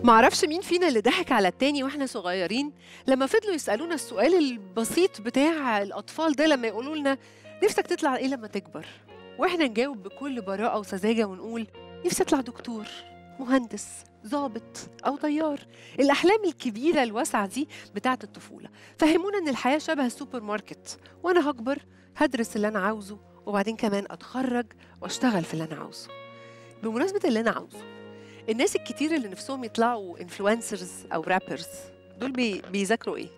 معرفش مين فينا اللي ضحك على التاني واحنا صغيرين لما فضلوا يسألونا السؤال البسيط بتاع الأطفال ده لما يقولوا لنا نفسك تطلع إيه لما تكبر؟ واحنا نجاوب بكل براءة وسذاجة ونقول نفسي أطلع دكتور مهندس ضابط أو طيار الأحلام الكبيرة الواسعة دي بتاعت الطفولة فهمونا إن الحياة شبه السوبر ماركت وأنا هكبر هدرس اللي أنا عاوزه وبعدين كمان أتخرج وأشتغل في اللي أنا عاوزه بمناسبة اللي أنا عاوزه الناس الكتير اللي نفسهم يطلعوا انفلونسرز او رابرز دول بي بيذاكروا ايه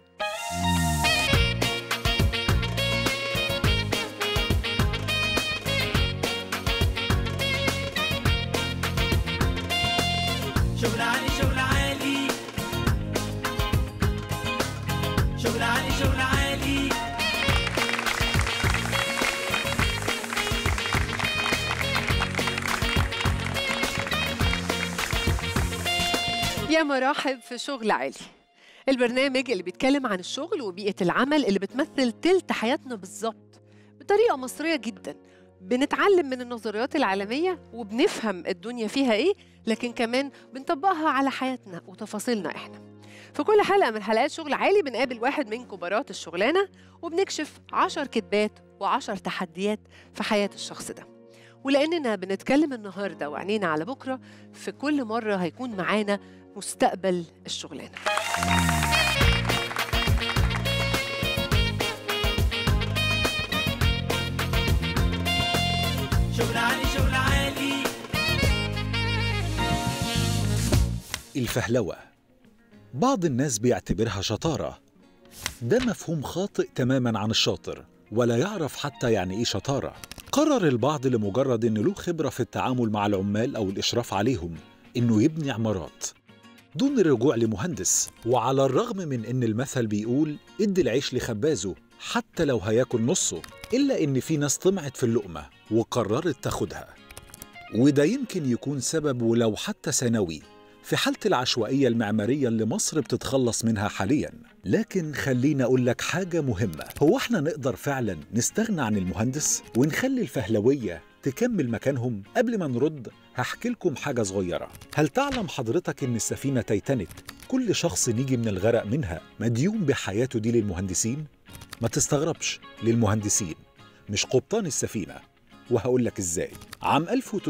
شغل عالي شغل عالي شغل عالي شغل عالي يا مراحب في شغل عالي البرنامج اللي بيتكلم عن الشغل وبيئة العمل اللي بتمثل تلت حياتنا بالظبط بطريقة مصرية جدا بنتعلم من النظريات العالمية وبنفهم الدنيا فيها ايه لكن كمان بنطبقها على حياتنا وتفاصيلنا احنا في كل حلقة من حلقات شغل عالي بنقابل واحد من كبارات الشغلانة وبنكشف عشر كذبات وعشر تحديات في حياة الشخص ده ولأننا بنتكلم النهاردة وعينينا على بكرة في كل مرة هيكون معانا مستقبل الشغلانة شغل عالي شغل عالي الفهلوة بعض الناس بيعتبرها شطارة ده مفهوم خاطئ تماما عن الشاطر ولا يعرف حتى يعني ايه شطارة قرر البعض لمجرد انه له خبرة في التعامل مع العمال او الاشراف عليهم انه يبني عمارات دون الرجوع لمهندس وعلى الرغم من ان المثل بيقول ادي العيش لخبازه حتى لو هياكل نصه الا ان في ناس طمعت في اللقمة وقررت تاخدها وده يمكن يكون سبب ولو حتى ثانوي في حالة العشوائية المعمارية اللي مصر بتتخلص منها حاليا لكن خليني أقول لك حاجة مهمة هو احنا نقدر فعلا نستغنى عن المهندس ونخلي الفهلوية تكمل مكانهم قبل ما نرد هحكي لكم حاجة صغيرة هل تعلم حضرتك إن السفينة تايتانيك كل شخص نيجي من الغرق منها مديون بحياته دي للمهندسين؟ ما تستغربش للمهندسين مش قبطان السفينة وهقول لك ازاي عام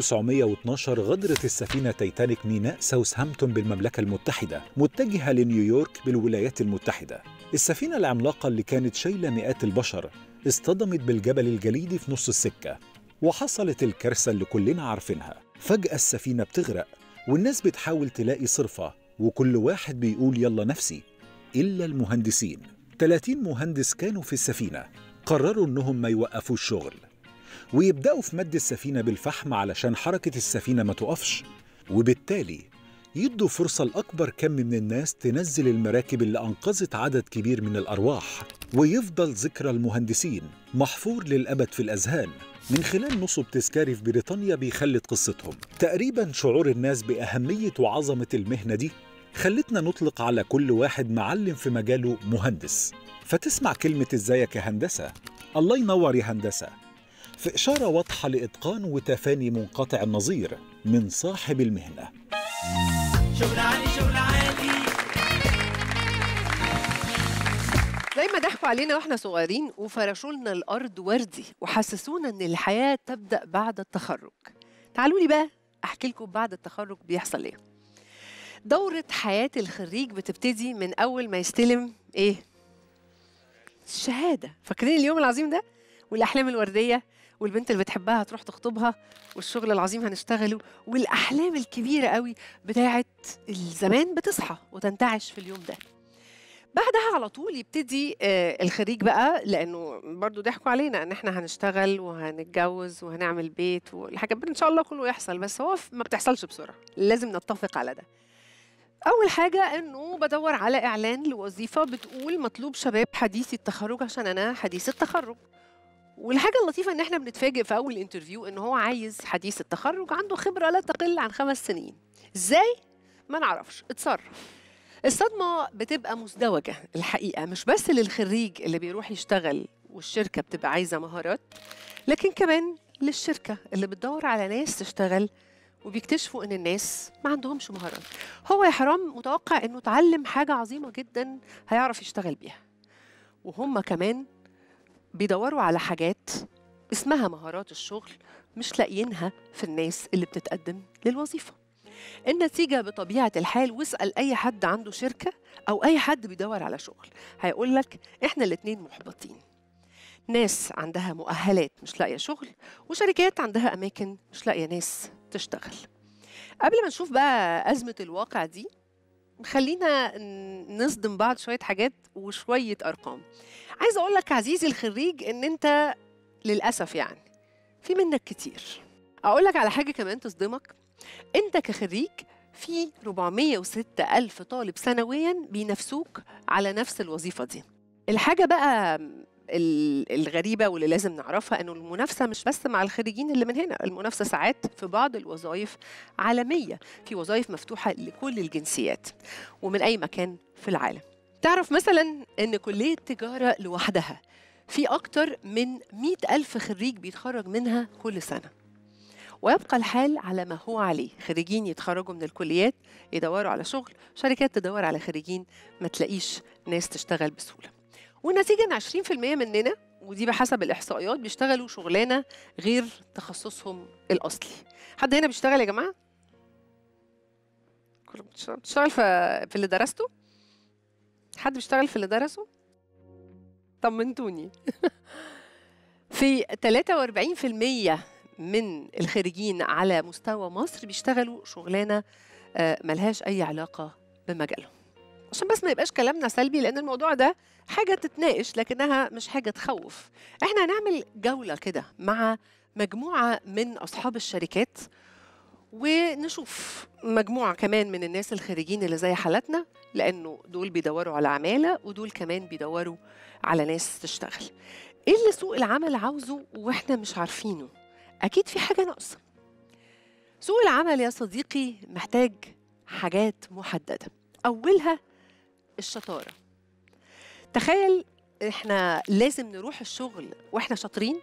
1912 غادرت السفينة تايتانيك ميناء ساوثهامبتون بالمملكة المتحدة متجهة لنيويورك بالولايات المتحدة السفينة العملاقة اللي كانت شايلة مئات البشر اصطدمت بالجبل الجليدي في نص السكة وحصلت الكارثة اللي كلنا عارفينها فجأة السفينة بتغرق والناس بتحاول تلاقي صرفة وكل واحد بيقول يلا نفسي إلا المهندسين 30 مهندس كانوا في السفينة قرروا إنهم ما يوقفوش شغل ويبدأوا في مد السفينة بالفحم علشان حركة السفينة ما تقفش وبالتالي يدوا فرصة لأكبر كم من الناس تنزل المراكب اللي أنقذت عدد كبير من الأرواح ويفضل ذكرى المهندسين محفور للأبد في الأذهان من خلال نصب تذكاري في بريطانيا بيخلد قصتهم تقريبا شعور الناس بأهمية وعظمة المهنة دي خلتنا نطلق على كل واحد معلم في مجاله مهندس فتسمع كلمة ازيك يا هندسة الله ينور يا هندسة في إشارة واضحة لإتقان وتفاني منقطع النظير من صاحب المهنة شغل عالي شغل عالي زي ما ضحكوا علينا واحنا صغيرين وفرشوا لنا الارض وردي وحسسونا ان الحياه تبدا بعد التخرج تعالوا لي بقى احكي لكم بعد التخرج بيحصل ايه دورة حياة الخريج بتبتدي من أول ما يستلم إيه؟ الشهادة فاكرين اليوم العظيم ده؟ والأحلام الوردية والبنت اللي بتحبها هتروح تخطبها والشغل العظيم هنشتغله والأحلام الكبيرة قوي بتاعت الزمان بتصحى وتنتعش في اليوم ده بعدها على طول يبتدي آه، الخريج بقى لانه برضو ضحكوا علينا ان احنا هنشتغل وهنتجوز وهنعمل بيت والحاجات دي ان شاء الله كله يحصل بس هو ف- ما بتحصلش بسرعه لازم نتفق على ده اول حاجه انه بدور على اعلان لوظيفه بتقول مطلوب شباب حديثي التخرج عشان انا حديث التخرج والحاجه اللطيفه ان احنا بنتفاجئ في اول انترفيو ان هو عايز حديث التخرج عنده خبره لا تقل عن خمس سنين ازاي ما نعرفش اتصرف الصدمة بتبقى مزدوجة الحقيقة مش بس للخريج اللي بيروح يشتغل والشركة بتبقى عايزة مهارات لكن كمان للشركة اللي بتدور على ناس تشتغل وبيكتشفوا ان الناس ما عندهمش مهارات هو يا حرام متوقع انه اتعلم حاجه عظيمه جدا هيعرف يشتغل بيها وهم كمان بيدوروا على حاجات اسمها مهارات الشغل مش لاقيينها في الناس اللي بتتقدم للوظيفه النتيجه بطبيعه الحال واسال اي حد عنده شركه او اي حد بيدور على شغل هيقول لك احنا الاتنين محبطين ناس عندها مؤهلات مش لاقيه شغل وشركات عندها اماكن مش لاقيه ناس تشتغل قبل ما نشوف بقى ازمه الواقع دي خلينا ن- نصدم بعض شويه حاجات وشويه ارقام عايزه اقول لك عزيزي الخريج ان انت للاسف يعني في منك كتير اقول لك على حاجه كمان تصدمك انت كخريج في 406 ألف طالب سنويا بينافسوك على نفس الوظيفة دي الحاجة بقى ال- الغريبة واللي لازم نعرفها إنه المنافسة مش بس مع الخريجين اللي من هنا المنافسة ساعات في بعض الوظائف عالمية في وظائف مفتوحة لكل الجنسيات ومن أي مكان في العالم تعرف مثلا إن كلية تجارة لوحدها في أكتر من 100 ألف خريج بيتخرج منها كل سنة ويبقى الحال على ما هو عليه خريجين يتخرجوا من الكليات يدوروا على شغل شركات تدور على خريجين ما تلاقيش ناس تشتغل بسهولة والنتيجة إن 20% مننا ودي بحسب الإحصائيات بيشتغلوا شغلانة غير تخصصهم الأصلي حد هنا بيشتغل يا جماعة؟ كله بتشتغل بتشتغل في في اللي درسته؟ حد بيشتغل في اللي درسه؟ طمنتوني في 43% من الخريجين على مستوى مصر بيشتغلوا شغلانه آه، ملهاش اي علاقه بمجالهم عشان بس ما يبقاش كلامنا سلبي لان الموضوع ده حاجه تتناقش لكنها مش حاجه تخوف احنا هنعمل جوله كده مع مجموعه من اصحاب الشركات ونشوف مجموعه كمان من الناس الخريجين اللي زي حالتنا لانه دول بيدوروا على عماله ودول كمان بيدوروا على ناس تشتغل ايه اللي سوق العمل عاوزه واحنا مش عارفينه اكيد في حاجه ناقصه سوق العمل يا صديقي محتاج حاجات محدده اولها الشطاره تخيل احنا لازم نروح الشغل واحنا شاطرين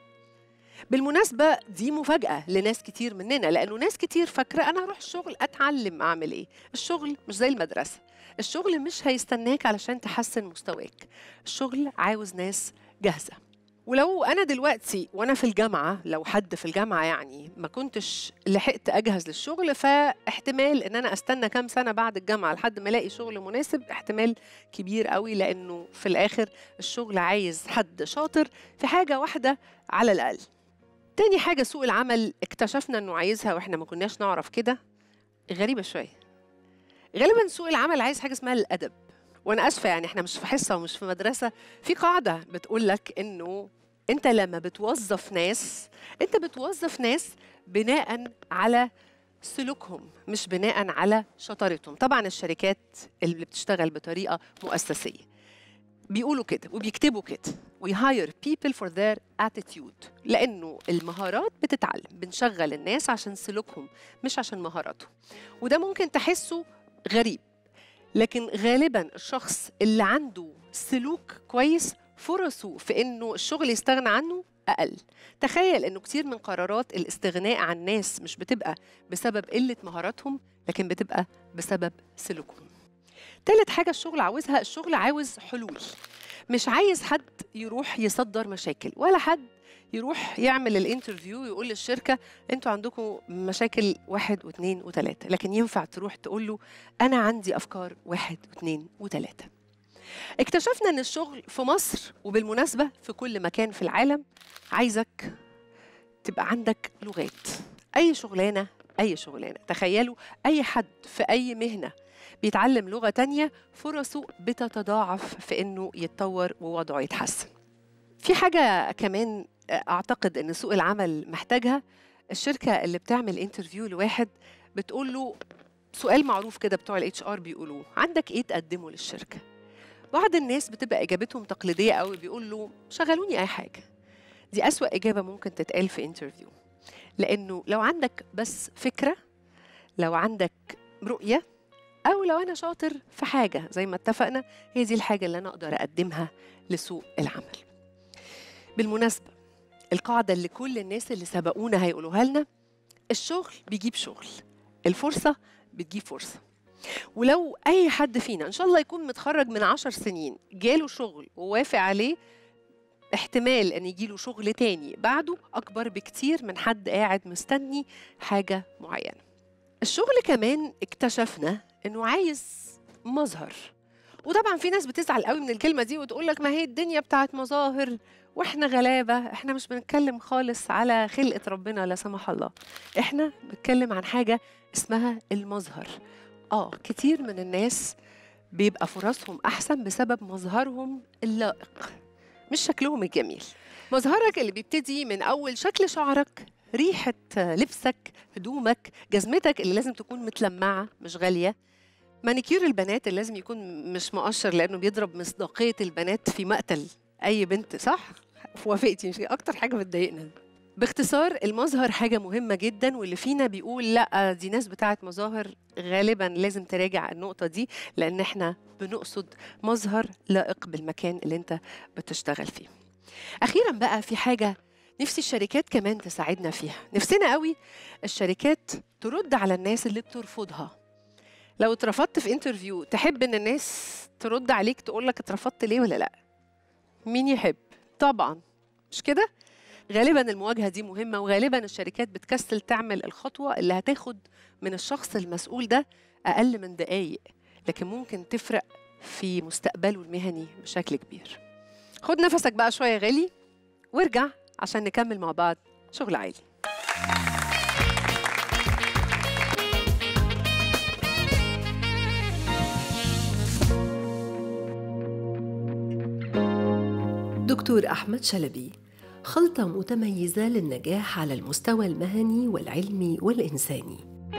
بالمناسبة دي مفاجأة لناس كتير مننا لأنه ناس كتير فاكرة أنا هروح الشغل أتعلم أعمل إيه الشغل مش زي المدرسة الشغل مش هيستناك علشان تحسن مستواك الشغل عاوز ناس جاهزة ولو انا دلوقتي وانا في الجامعه لو حد في الجامعه يعني ما كنتش لحقت اجهز للشغل فاحتمال ان انا استنى كام سنه بعد الجامعه لحد ما الاقي شغل مناسب احتمال كبير قوي لانه في الاخر الشغل عايز حد شاطر في حاجه واحده على الاقل تاني حاجه سوق العمل اكتشفنا انه عايزها واحنا ما كناش نعرف كده غريبه شويه غالبا سوق العمل عايز حاجه اسمها الادب وانا اسفه يعني احنا مش في حصه ومش في مدرسه في قاعده بتقول لك انه انت لما بتوظف ناس انت بتوظف ناس بناء على سلوكهم مش بناء على شطارتهم طبعا الشركات اللي بتشتغل بطريقه مؤسسيه بيقولوا كده وبيكتبوا كده we hire people for their attitude لانه المهارات بتتعلم بنشغل الناس عشان سلوكهم مش عشان مهاراتهم وده ممكن تحسه غريب لكن غالبا الشخص اللي عنده سلوك كويس فرصه في انه الشغل يستغنى عنه اقل تخيل انه كتير من قرارات الاستغناء عن ناس مش بتبقى بسبب قله مهاراتهم لكن بتبقى بسبب سلوكهم تالت حاجه الشغل عاوزها الشغل عاوز حلول مش عايز حد يروح يصدر مشاكل ولا حد يروح يعمل الانترفيو ويقول للشركه انتوا عندكم مشاكل واحد واثنين وثلاثه لكن ينفع تروح تقول له انا عندي افكار واحد واثنين وثلاثه اكتشفنا ان الشغل في مصر وبالمناسبه في كل مكان في العالم عايزك تبقى عندك لغات اي شغلانه اي شغلانه تخيلوا اي حد في اي مهنه بيتعلم لغه تانية فرصه بتتضاعف في انه يتطور ووضعه يتحسن في حاجه كمان اعتقد ان سوق العمل محتاجها الشركه اللي بتعمل انترفيو لواحد بتقول له سؤال معروف كده بتوع الاتش ار بيقولوه عندك ايه تقدمه للشركه بعض الناس بتبقى اجابتهم تقليديه قوي بيقول له شغلوني اي حاجه دي اسوا اجابه ممكن تتقال في انترفيو لانه لو عندك بس فكره لو عندك رؤيه او لو انا شاطر في حاجه زي ما اتفقنا هي دي الحاجه اللي انا اقدر اقدمها لسوق العمل بالمناسبه القاعده اللي كل الناس اللي سبقونا هيقولوها لنا الشغل بيجيب شغل الفرصه بتجيب فرصه ولو اي حد فينا ان شاء الله يكون متخرج من عشر سنين جاله شغل ووافق عليه احتمال ان يجيله شغل تاني بعده اكبر بكتير من حد قاعد مستني حاجه معينه الشغل كمان اكتشفنا انه عايز مظهر وطبعا في ناس بتزعل قوي من الكلمه دي وتقول لك ما هي الدنيا بتاعت مظاهر واحنا غلابه احنا مش بنتكلم خالص على خلقه ربنا لا سمح الله احنا بنتكلم عن حاجه اسمها المظهر اه كتير من الناس بيبقى فرصهم احسن بسبب مظهرهم اللائق مش شكلهم الجميل مظهرك اللي بيبتدي من اول شكل شعرك ريحه لبسك هدومك جزمتك اللي لازم تكون متلمعه مش غاليه مانيكير البنات اللي لازم يكون مش مقشر لانه بيضرب مصداقيه البنات في مقتل اي بنت صح وافقتي مش اكتر حاجه بتضايقنا دي. باختصار المظهر حاجة مهمة جدا واللي فينا بيقول لا دي ناس بتاعت مظاهر غالبا لازم تراجع النقطة دي لأن احنا بنقصد مظهر لائق بالمكان اللي انت بتشتغل فيه أخيرا بقى في حاجة نفسي الشركات كمان تساعدنا فيها نفسنا قوي الشركات ترد على الناس اللي بترفضها لو اترفضت في انترفيو تحب ان الناس ترد عليك تقول لك اترفضت ليه ولا لا مين يحب طبعا مش كده غالبا المواجهه دي مهمه وغالبا الشركات بتكسل تعمل الخطوه اللي هتاخد من الشخص المسؤول ده اقل من دقايق لكن ممكن تفرق في مستقبله المهني بشكل كبير خد نفسك بقى شويه غالي وارجع عشان نكمل مع بعض شغل عالي دكتور أحمد شلبي خلطة متميزة للنجاح على المستوى المهني والعلمي والإنساني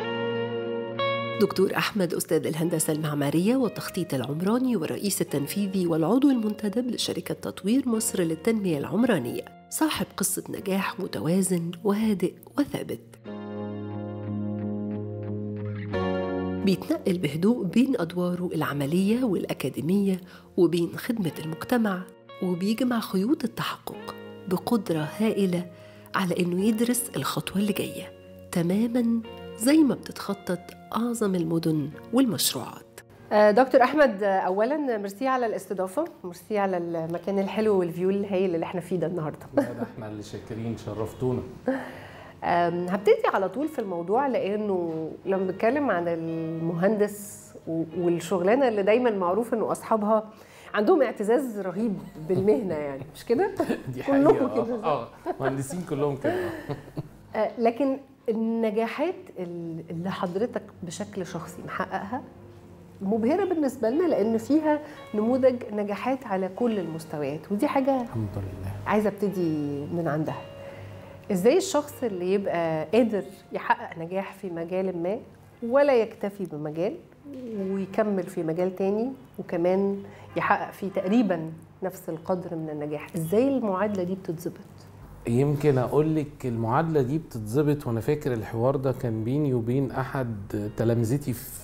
دكتور أحمد أستاذ الهندسة المعمارية والتخطيط العمراني والرئيس التنفيذي والعضو المنتدب لشركة تطوير مصر للتنمية العمرانية صاحب قصة نجاح متوازن وهادئ وثابت بيتنقل بهدوء بين أدواره العملية والأكاديمية وبين خدمة المجتمع وبيجمع خيوط التحقق بقدرة هائلة على إنه يدرس الخطوة اللي جاية تماماً زي ما بتتخطط أعظم المدن والمشروعات آه، دكتور احمد آه، اولا ميرسي على الاستضافه ميرسي على المكان الحلو والفيو الهايل اللي احنا فيه ده النهارده لا ده احنا اللي شاكرين شرفتونا آم، هبتدي على طول في الموضوع لانه لما بنتكلم عن المهندس و- والشغلانه اللي دايما معروف انه اصحابها عندهم اعتزاز رهيب بالمهنه يعني مش كده؟ دي كلهم حقيقه كده. اه اه مهندسين كلهم كده آه. آه، لكن النجاحات ال- اللي حضرتك بشكل شخصي محققها مبهره بالنسبه لنا لان فيها نموذج نجاحات على كل المستويات ودي حاجه الحمد لله عايزه ابتدي من عندها ازاي الشخص اللي يبقى قادر يحقق نجاح في مجال ما ولا يكتفي بمجال ويكمل في مجال تاني وكمان يحقق فيه تقريبا نفس القدر من النجاح ازاي المعادله دي بتتظبط يمكن اقول لك المعادله دي بتتظبط وانا فاكر الحوار ده كان بيني وبين احد تلامذتي في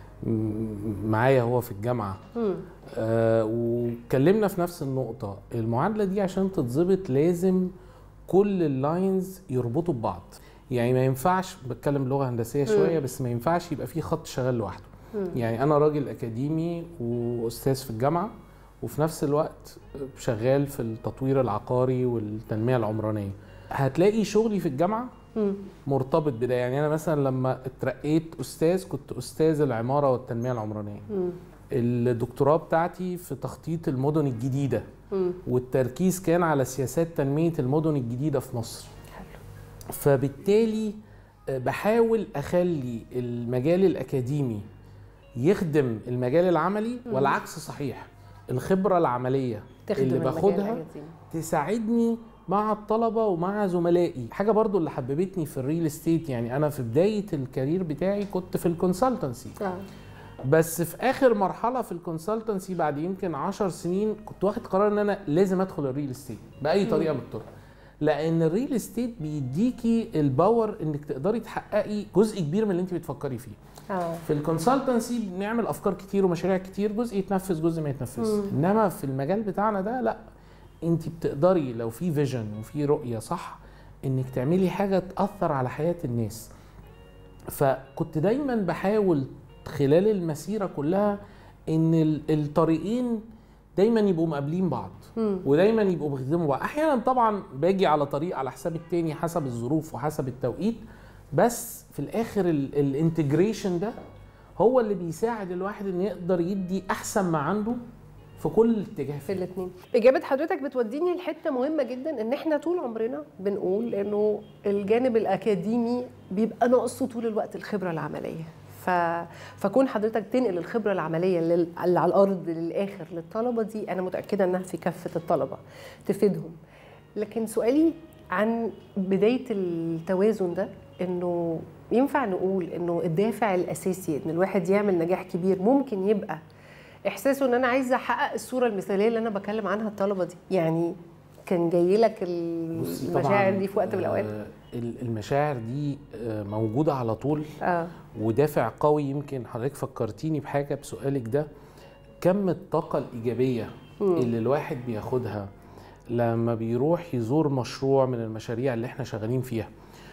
م- معايا هو في الجامعه آه واتكلمنا في نفس النقطه المعادله دي عشان تتظبط لازم كل اللاينز يربطوا ببعض يعني ما ينفعش بتكلم لغه هندسيه شويه بس ما ينفعش يبقى في خط شغال لوحده يعني انا راجل اكاديمي واستاذ في الجامعه وفي نفس الوقت شغال في التطوير العقاري والتنميه العمرانيه هتلاقي شغلي في الجامعه مرتبط بده يعني انا مثلا لما اترقيت استاذ كنت استاذ العماره والتنميه العمرانيه الدكتوراه بتاعتي في تخطيط المدن الجديده والتركيز كان على سياسات تنميه المدن الجديده في مصر فبالتالي آه، بحاول اخلي المجال الاكاديمي يخدم المجال العملي والعكس صحيح الخبره العمليه تخدم اللي المجال باخدها الأكاديمي. تساعدني مع الطلبه ومع زملائي حاجه برضو اللي حببتني في الريل استيت يعني انا في بدايه الكارير بتاعي كنت في الكونسلتنسي آه. بس في اخر مرحله في الكونسلتنسي بعد يمكن 10 سنين كنت واخد قرار ان انا لازم ادخل الريل استيت باي طريقه من الطرق لان الريل استيت بيديكي الباور انك تقدري تحققي جزء كبير من اللي انت بتفكري فيه اه في الكونسلتنسي بنعمل افكار كتير ومشاريع كتير جزء يتنفذ جزء ما يتنفذش انما في المجال بتاعنا ده لا انت بتقدري لو في فيجن وفي رؤيه صح انك تعملي حاجه تاثر على حياه الناس فكنت دايما بحاول خلال المسيره كلها ان ال- الطريقين دايما يبقوا مقابلين بعض ودايما يبقوا بيخدموا بعض احيانا طبعا باجي على طريق على حساب التاني حسب الظروف وحسب التوقيت بس في الاخر الانتجريشن ده هو اللي بيساعد الواحد انه يقدر يدي احسن ما عنده في كل اتجاه في فيه الاثنين اجابه حضرتك بتوديني لحته مهمه جدا ان احنا طول عمرنا بنقول انه الجانب الاكاديمي بيبقى ناقصه طول الوقت الخبره العمليه ف... فكون حضرتك تنقل الخبره العمليه لل... اللي على الارض للاخر للطلبه دي انا متاكده انها في كافه الطلبه تفيدهم لكن سؤالي عن بدايه التوازن ده انه ينفع نقول انه الدافع الاساسي ان الواحد يعمل نجاح كبير ممكن يبقى احساسه ان انا عايزه احقق الصوره المثاليه اللي انا بكلم عنها الطلبه دي يعني كان جاي لك بصي المشاعر طبعاً، دي في وقت من الاوقات آه، ال- المشاعر دي آه، موجوده على طول اه ودافع قوي يمكن حضرتك فكرتيني بحاجه بسؤالك ده كم الطاقه الايجابيه اللي الواحد بياخدها لما بيروح يزور مشروع من المشاريع اللي احنا شغالين فيها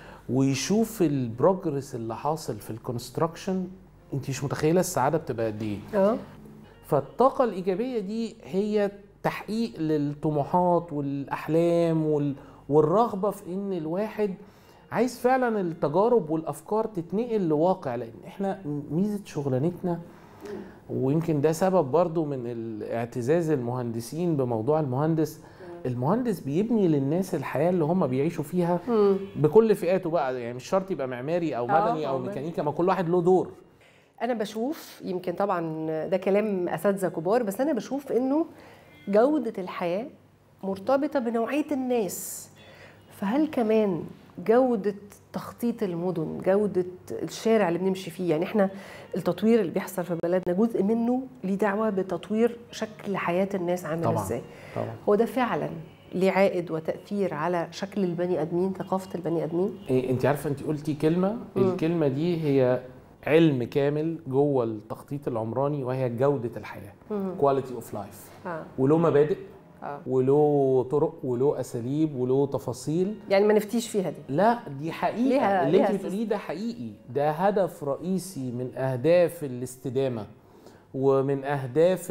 ويشوف البروجرس اللي حاصل في الكونستراكشن انت مش متخيله السعاده بتبقى قد ايه اه فالطاقة الإيجابية دي هي تحقيق للطموحات والأحلام وال... والرغبة في إن الواحد عايز فعلا التجارب والأفكار تتنقل لواقع لأن إحنا ميزة شغلانتنا ويمكن ده سبب برضو من الاعتزاز المهندسين بموضوع المهندس المهندس بيبني للناس الحياة اللي هم بيعيشوا فيها بكل فئاته بقى يعني مش شرط يبقى معماري أو آه، مدني أو أو ميكانيكا ما كل واحد له دور انا بشوف يمكن طبعا ده كلام اساتذه كبار بس انا بشوف انه جوده الحياه مرتبطه بنوعيه الناس فهل كمان جوده تخطيط المدن جوده الشارع اللي بنمشي فيه يعني احنا التطوير اللي بيحصل في بلدنا جزء منه ليه دعوه بتطوير شكل حياه الناس عامل طبعاً. ازاي طبعا هو ده فعلا ليه عائد وتاثير على شكل البني ادمين ثقافه البني ادمين إيه انت عارفه انت قلتي كلمه الكلمه دي هي علم كامل جوه التخطيط العمراني وهي جوده الحياه كواليتي اوف لايف آه. وله مبادئ آه. وله طرق وله اساليب وله تفاصيل يعني ما نفتيش فيها دي لا دي حقيقه ليها- اللي ليها انت بتقوليه ده حقيقي ده هدف رئيسي من اهداف الاستدامه ومن اهداف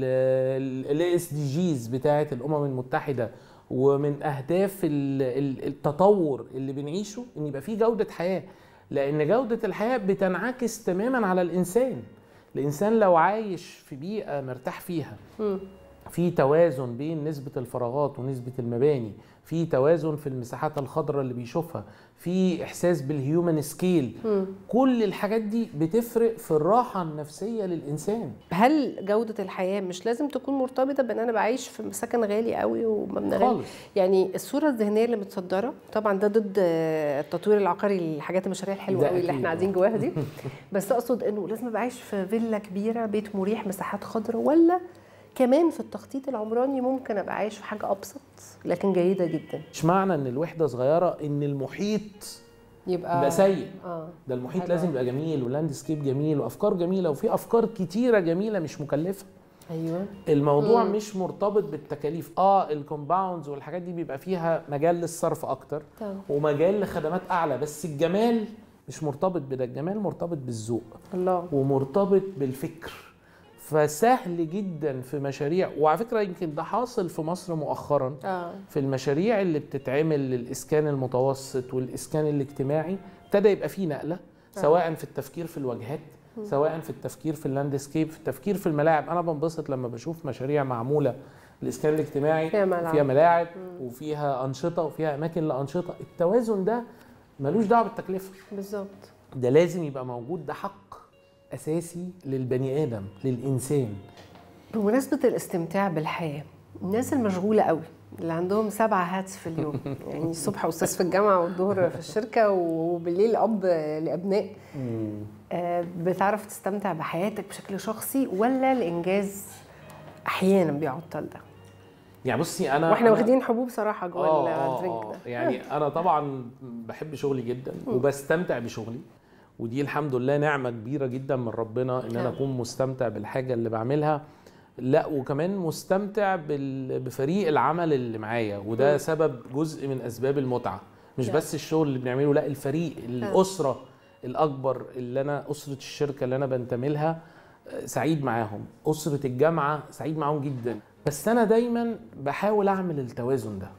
الاس دي جيز بتاعه الامم المتحده ومن اهداف ال- ال- التطور اللي بنعيشه ان يبقى فيه جوده حياه لان جوده الحياه بتنعكس تماما على الانسان الانسان لو عايش في بيئه مرتاح فيها في توازن بين نسبة الفراغات ونسبة المباني في توازن في المساحات الخضراء اللي بيشوفها في إحساس بالهيومن سكيل كل الحاجات دي بتفرق في الراحة النفسية للإنسان هل جودة الحياة مش لازم تكون مرتبطة بأن أنا بعيش في سكن غالي قوي ومبنى غالي؟ خالص. يعني الصورة الذهنية اللي متصدرة طبعا ده ضد آه، التطوير العقاري الحاجات المشاريع الحلوة ده قوي اللي أكيد، احنا آه. قاعدين جواها دي بس أقصد إنه لازم أبقى عايش في فيلا كبيرة بيت مريح مساحات خضراء ولا كمان في التخطيط العمراني ممكن أبقى عايش في حاجة أبسط لكن جيدة جدا مش معنى إن الوحدة صغيرة إن المحيط يبقى يبقى سيء اه ده المحيط حلو لازم أوي. يبقى جميل ولاندسكيب جميل وأفكار جميلة وفي أفكار كتيرة جميلة مش مكلفة أيوه الموضوع مم. مش مرتبط بالتكاليف اه الكومباوندز والحاجات دي بيبقى فيها مجال للصرف اكتر طبعا. ومجال لخدمات اعلى بس الجمال مش مرتبط بده الجمال مرتبط بالذوق الله ومرتبط بالفكر فسهل جدا في مشاريع وعلى فكره يمكن ده حاصل في مصر مؤخرا اه في المشاريع اللي بتتعمل للاسكان المتوسط والاسكان الاجتماعي ابتدى يبقى فيه نقله سواء في التفكير في الواجهات سواء في التفكير في اللاندسكيب في التفكير في الملاعب انا بنبسط لما بشوف مشاريع معموله الاسكان الاجتماعي فيها ملعب. فيها ملاعب وفيها انشطه وفيها اماكن لانشطه التوازن ده ملوش دعوه بالتكلفه بالظبط ده لازم يبقى موجود ده حق اساسي للبني ادم للانسان بمناسبة الاستمتاع بالحياة الناس المشغولة قوي اللي عندهم سبعة هاتس في اليوم يعني الصبح أستاذ في الجامعة والظهر في الشركة وبالليل أب لأبناء آه، بتعرف تستمتع بحياتك بشكل شخصي ولا الإنجاز أحيانا بيعطل ده يعني بصي انا واحنا أنا- واخدين حبوب صراحة آه، جوه آه، الدرينك آه. ده يعني انا طبعا بحب شغلي جدا وبستمتع بشغلي ودي الحمد لله نعمه كبيره جدا من ربنا ان انا نعم. اكون مستمتع بالحاجه اللي بعملها لا وكمان مستمتع بال- بفريق العمل اللي معايا وده سبب جزء من اسباب المتعه مش نعم. بس الشغل اللي بنعمله لا الفريق الاسره الاكبر اللي انا اسره الشركه اللي انا بنتمي لها آه، سعيد معاهم اسره الجامعه سعيد معاهم جدا بس انا دايما بحاول اعمل التوازن ده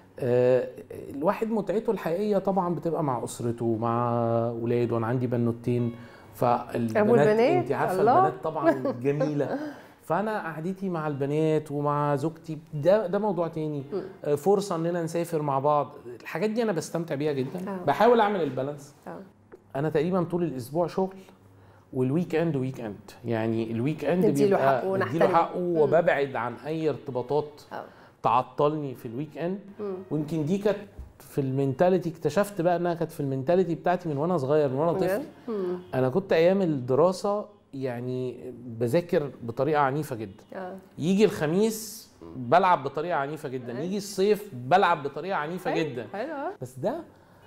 آه، الواحد متعته الحقيقيه طبعا بتبقى مع اسرته مع ولاده وانا عندي بنوتين فالبنات أبو البنات، انت عارفه الله. البنات طبعا جميله فانا قعدتي مع البنات ومع زوجتي ده ده موضوع تاني آه، فرصه اننا نسافر مع بعض الحاجات دي انا بستمتع بيها جدا آه. بحاول اعمل البالانس آه. انا تقريبا طول الاسبوع شغل والويك اند ويك اند يعني الويك اند نديله بيبقى حقه نديله ونحترمه. حقه مم. وببعد عن اي ارتباطات آه. تعطلني في الويك اند مم. ويمكن دي كانت في المينتاليتي اكتشفت بقى انها كانت في المينتاليتي بتاعتي من وانا صغير من وانا طفل بجد؟ مم. انا كنت ايام الدراسه يعني بذاكر بطريقه عنيفه جدا آه. يجي الخميس بلعب بطريقه عنيفه جدا يجي الصيف بلعب بطريقه عنيفه جدا حلو آه. بس ده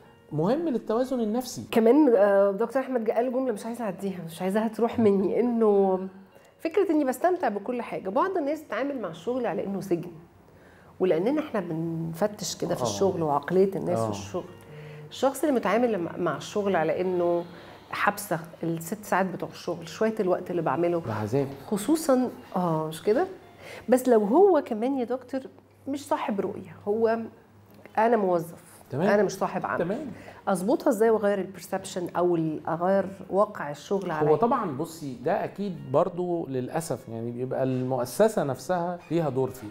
مهم للتوازن النفسي كمان آه، دكتور احمد قال جمله مش عايزه اعديها مش عايزاها تروح مني انه فكره اني بستمتع بكل حاجه بعض الناس تتعامل مع الشغل على انه سجن ولاننا احنا بنفتش كده في آه. الشغل وعقليه الناس آه. في الشغل الشخص اللي متعامل مع- مع الشغل على انه حبسه الست ساعات بتوع الشغل شويه الوقت اللي بعمله بعذاب خصوصا اه مش كده بس لو هو كمان يا دكتور مش صاحب رؤيه هو انا موظف تمام. انا مش صاحب عمل تمام اظبطها ازاي واغير البرسبشن او ال- اغير واقع الشغل هو عليا طبعا بصي ده اكيد برضو للاسف يعني بيبقى المؤسسه نفسها ليها دور فيه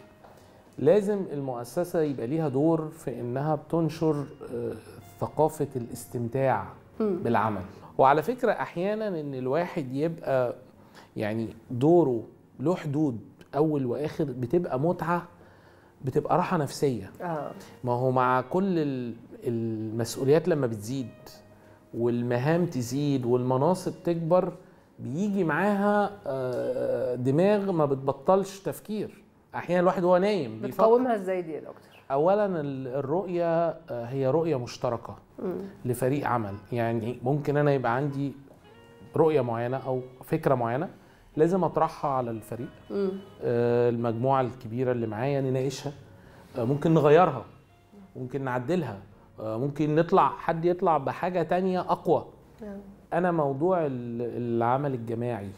لازم المؤسسه يبقى ليها دور في انها بتنشر آه، ثقافه الاستمتاع بالعمل وعلى فكره احيانا ان الواحد يبقى يعني دوره له حدود اول واخر بتبقى متعه بتبقى راحه نفسيه اه ما هو مع كل ال- المسؤوليات لما بتزيد والمهام تزيد والمناصب تكبر بيجي معاها آه، دماغ ما بتبطلش تفكير احيانا الواحد وهو نايم بيفكر بتقاومها ازاي دي يا دكتور اولا ال- الرؤيه آه، هي رؤيه مشتركه لفريق عمل يعني ممكن انا يبقى عندي رؤيه معينه او فكره معينه لازم اطرحها على الفريق مم. آه، المجموعه الكبيره اللي معايا نناقشها آه، ممكن نغيرها ممكن نعدلها آه، ممكن نطلع حد يطلع بحاجه تانية اقوى نعم. انا موضوع ال- العمل الجماعي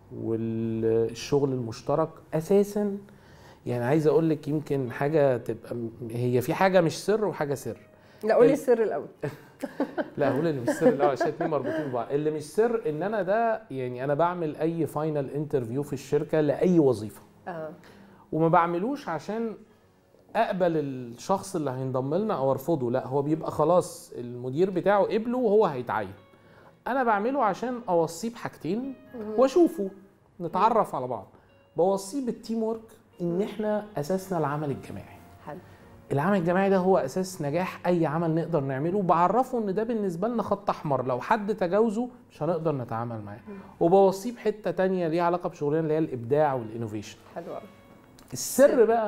والشغل المشترك اساسا يعني عايز اقول لك يمكن حاجه تبقى هي في حاجه مش سر وحاجه سر لا قولي ال- السر الاول لا هقول اللي مش سر الاول عشان اتنين مربوطين ببعض اللي مش سر ان انا ده يعني انا بعمل اي فاينل انترفيو في الشركه لاي وظيفه اه وما بعملوش عشان اقبل الشخص اللي هينضم لنا او ارفضه لا هو بيبقى خلاص المدير بتاعه قبله وهو هيتعين انا بعمله عشان اوصيه بحاجتين واشوفه نتعرف على بعض بوصيه بالتيم ورك ان احنا اساسنا العمل الجماعي حلو العمل الجماعي ده هو اساس نجاح اي عمل نقدر نعمله بعرفه ان ده بالنسبه لنا خط احمر لو حد تجاوزه مش هنقدر نتعامل معاه وبوصيه بحته تانية ليها علاقه بشغلنا اللي هي الابداع والانوفيشن حلو قوي السر بقى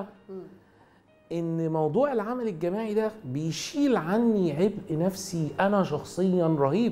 ان موضوع العمل الجماعي ده بيشيل عني عبء نفسي انا شخصيا رهيب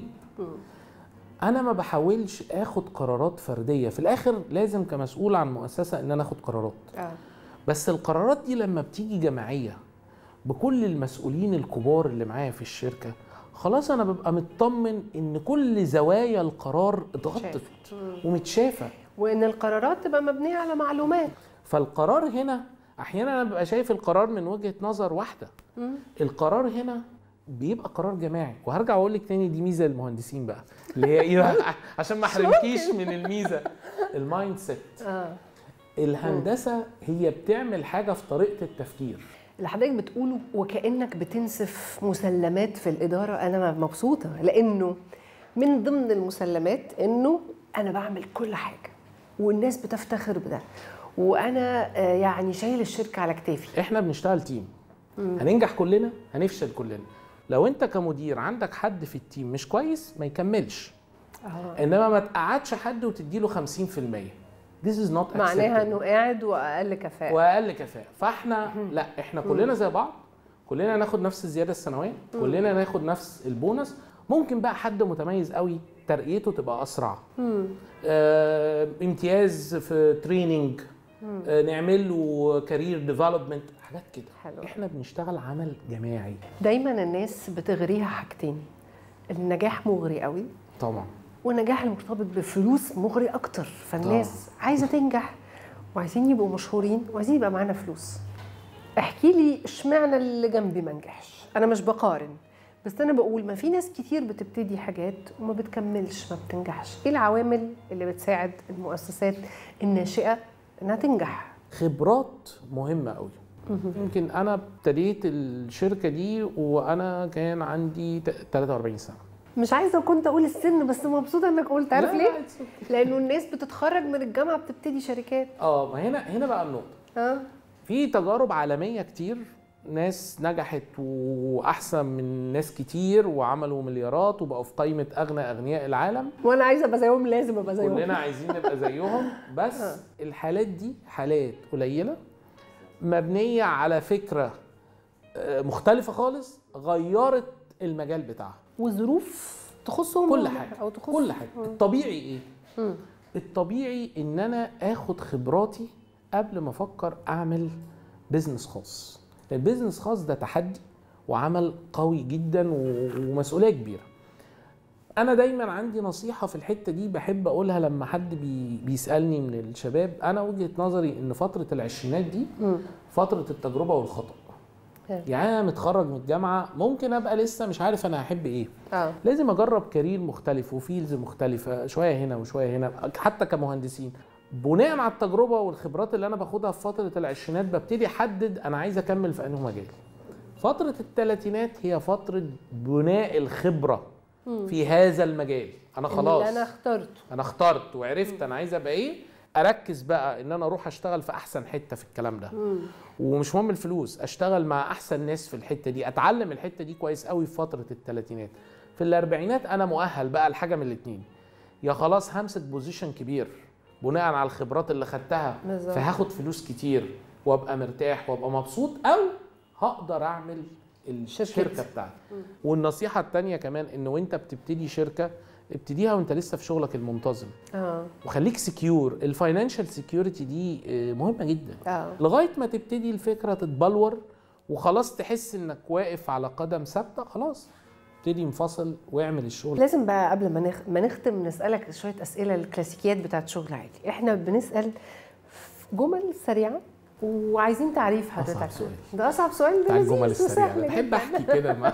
انا ما بحاولش اخد قرارات فرديه في الاخر لازم كمسؤول عن مؤسسه ان انا اخد قرارات اه بس القرارات دي لما بتيجي جماعيه بكل المسؤولين الكبار اللي معايا في الشركه خلاص انا ببقى مطمن ان كل زوايا القرار اتغطت ومتشافه وان القرارات تبقى مبنيه على معلومات فالقرار هنا احيانا انا ببقى شايف القرار من وجهه نظر واحده القرار هنا بيبقى قرار جماعي وهرجع اقول لك تاني دي ميزه للمهندسين بقى اللي هي ايه بقى؟ عشان ما احرمكيش من الميزه المايند سيت اه الهندسه هي بتعمل حاجه في طريقه التفكير اللي حضرتك بتقوله وكانك بتنسف مسلمات في الاداره انا مبسوطه لانه من ضمن المسلمات انه انا بعمل كل حاجه والناس بتفتخر بده وانا آه، يعني شايل الشركه على كتافي احنا بنشتغل تيم هننجح كلنا هنفشل كلنا لو انت كمدير عندك حد في التيم مش كويس ما يكملش آه. انما ما تقعدش حد وتديله 50% This is not معناها acceptable. انه قاعد واقل كفاءه واقل كفاءه فاحنا لا احنا كلنا زي بعض كلنا ناخد نفس الزياده السنويه كلنا ناخد نفس البونص ممكن بقى حد متميز قوي ترقيته تبقى اسرع آه امتياز في تريننج آه نعمل له كارير ديفلوبمنت حاجات كده حلو. احنا بنشتغل عمل جماعي دايما الناس بتغريها حاجتين النجاح مغري قوي طبعا والنجاح المرتبط بفلوس مغري اكتر فالناس عايزه تنجح وعايزين يبقوا مشهورين وعايزين يبقى معانا فلوس احكي لي اشمعنى اللي جنبي ما نجحش انا مش بقارن بس انا بقول ما في ناس كتير بتبتدي حاجات وما بتكملش ما بتنجحش ايه العوامل اللي بتساعد المؤسسات الناشئه انها تنجح خبرات مهمه قوي يمكن انا ابتديت الشركه دي وانا كان عندي ت- 43 سنه مش عايزه كنت اقول السن بس مبسوطه انك قلت عارف لا، ليه لا، it's okay. لانه الناس بتتخرج من الجامعه بتبتدي شركات اه ما هنا هنا بقى النقطه اه في تجارب عالميه كتير ناس نجحت واحسن من ناس كتير وعملوا مليارات وبقوا في قائمه اغنى اغنياء العالم وانا عايزه ابقى زيهم لازم ابقى زيهم كلنا عايزين نبقى زيهم بس الحالات دي حالات قليله مبنيه على فكره آه، مختلفه خالص غيرت المجال بتاعها وظروف تخصهم كل هم حاجه او تخص كل حاجه الطبيعي ايه مم. الطبيعي ان انا اخد خبراتي قبل ما افكر اعمل بيزنس خاص البيزنس خاص ده تحدي وعمل قوي جدا و- ومسؤوليه كبيره انا دايما عندي نصيحه في الحته دي بحب اقولها لما حد بي بيسالني من الشباب انا وجهه نظري ان فتره العشرينات دي مم. فتره التجربه والخطا حلو. يعني انا متخرج من الجامعه ممكن ابقى لسه مش عارف انا هحب ايه اه لازم اجرب كارير مختلف وفيلز مختلفه شويه هنا وشويه هنا حتى كمهندسين بناء على التجربه والخبرات اللي انا باخدها في فتره العشرينات ببتدي احدد انا عايز اكمل في انهي مجال فتره الثلاثينات هي فتره بناء الخبره في هذا المجال انا خلاص اللي انا اخترته انا اخترت وعرفت انا عايز ابقى ايه اركز بقى ان انا اروح اشتغل في احسن حته في الكلام ده ومش مهم الفلوس اشتغل مع احسن ناس في الحته دي اتعلم الحته دي كويس قوي في فتره الثلاثينات في الاربعينات انا مؤهل بقى لحاجه من الاثنين يا خلاص همسك بوزيشن كبير بناء على الخبرات اللي خدتها بالظبط. فهاخد فلوس كتير وابقى مرتاح وابقى مبسوط او هقدر اعمل الشركه شركتي. بتاعتي والنصيحه التانية كمان ان وانت بتبتدي شركه ابتديها وانت لسه في شغلك المنتظم اه وخليك سكيور الفاينانشال سكيورتي دي آه، مهمه جدا اه لغايه ما تبتدي الفكره تتبلور وخلاص تحس انك واقف على قدم ثابته خلاص ابتدي انفصل واعمل الشغل لازم بقى قبل ما نخ... ما نختم نسالك شويه اسئله الكلاسيكيات بتاعت شغل عالي احنا بنسال في جمل سريعه وعايزين تعريف حضرتك سؤال. ده اصعب سؤال بتاع ده الجمل لذيذ السريعه وسهل بحب جدا. احكي كده ما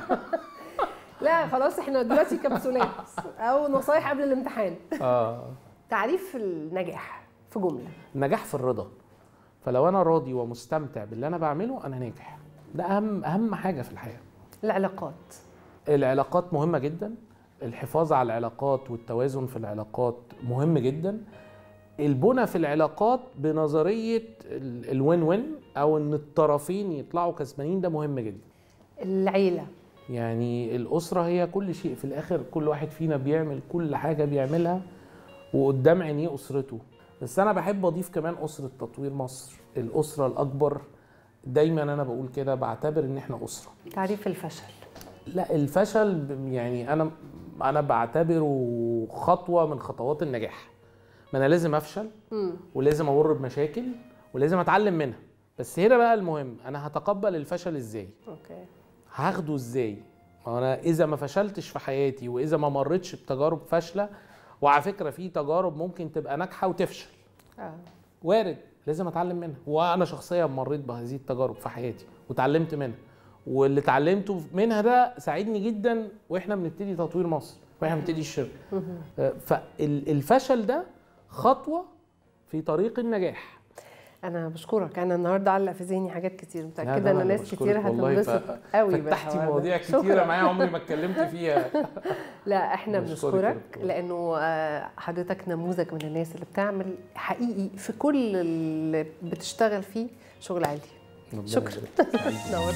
لا خلاص احنا دلوقتي كبسولات او نصايح قبل الامتحان اه تعريف النجاح في جمله النجاح في الرضا فلو انا راضي ومستمتع باللي انا بعمله انا ناجح ده اهم اهم حاجه في الحياه العلاقات العلاقات مهمة جدا الحفاظ على العلاقات والتوازن في العلاقات مهم جدا البنى في العلاقات بنظرية ال- الوين وين أو إن الطرفين يطلعوا كسبانين ده مهم جدا العيله يعني الأسرة هي كل شيء في الآخر كل واحد فينا بيعمل كل حاجة بيعملها وقدام عينيه أسرته بس أنا بحب أضيف كمان أسرة تطوير مصر الأسرة الأكبر دايما أنا بقول كده بعتبر إن إحنا أسرة تعريف الفشل لا الفشل ب- يعني انا انا بعتبره خطوه من خطوات النجاح ما انا لازم افشل ولازم امر بمشاكل ولازم اتعلم منها بس هنا بقى المهم انا هتقبل الفشل ازاي اوكي هاخده ازاي ما انا اذا ما فشلتش في حياتي واذا ما مرتش بتجارب فاشله وعلى فكره في تجارب ممكن تبقى ناجحه وتفشل اه وارد لازم اتعلم منها وانا شخصيا مريت بهذه التجارب في حياتي وتعلمت منها واللي اتعلمته منها ده ساعدني جدا واحنا بنبتدي تطوير مصر واحنا بنبتدي الشركه فالفشل ده خطوه في طريق النجاح انا بشكرك انا النهارده علق في ذهني حاجات كتير لا، متاكده ده ان أنا اللي ناس بشكرك كتير والله، هتنبسط ف- قوي فتحتي بالحوار ده. مواضيع شكراً. كتيره معايا عمري ما اتكلمت فيها لا احنا بشكرك بنشكرك يا دكتور. لانه آه، حضرتك نموذج من الناس اللي بتعمل حقيقي في كل اللي بتشتغل فيه شغل عالي ربنا شكراً. يبارك. سعيد. نورت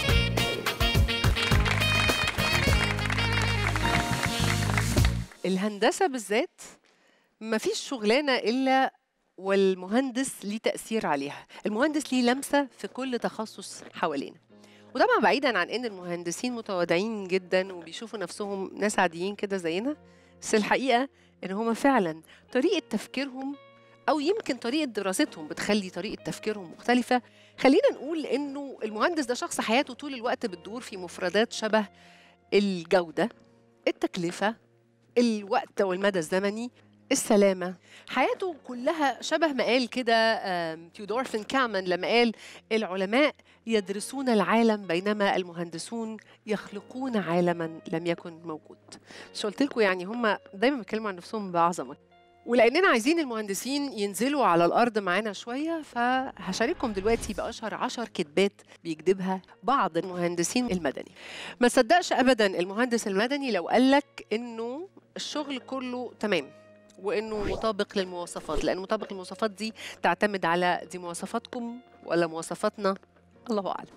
الهندسه بالذات مفيش شغلانه الا والمهندس ليه تاثير عليها المهندس ليه لمسه في كل تخصص حوالينا وطبعا بعيدا عن ان المهندسين متواضعين جدا وبيشوفوا نفسهم ناس عاديين كده زينا بس الحقيقه ان هما فعلا طريقه تفكيرهم او يمكن طريقه دراستهم بتخلي طريقه تفكيرهم مختلفه خلينا نقول انه المهندس ده شخص حياته طول الوقت بتدور في مفردات شبه الجوده التكلفه الوقت او المدى الزمني السلامة حياته كلها شبه ما قال كده آم، تيودور فينكامان لما قال العلماء يدرسون العالم بينما المهندسون يخلقون عالما لم يكن موجود مش قلت لكم يعني هم دايما بيتكلموا عن نفسهم بعظمة ولاننا عايزين المهندسين ينزلوا على الارض معانا شويه فهشارككم دلوقتي باشهر عشر كذبات بيكذبها بعض المهندسين المدني ما تصدقش ابدا المهندس المدني لو قالك انه الشغل كله تمام وانه مطابق للمواصفات لان مطابق للمواصفات دي تعتمد على دي مواصفاتكم ولا مواصفاتنا الله اعلم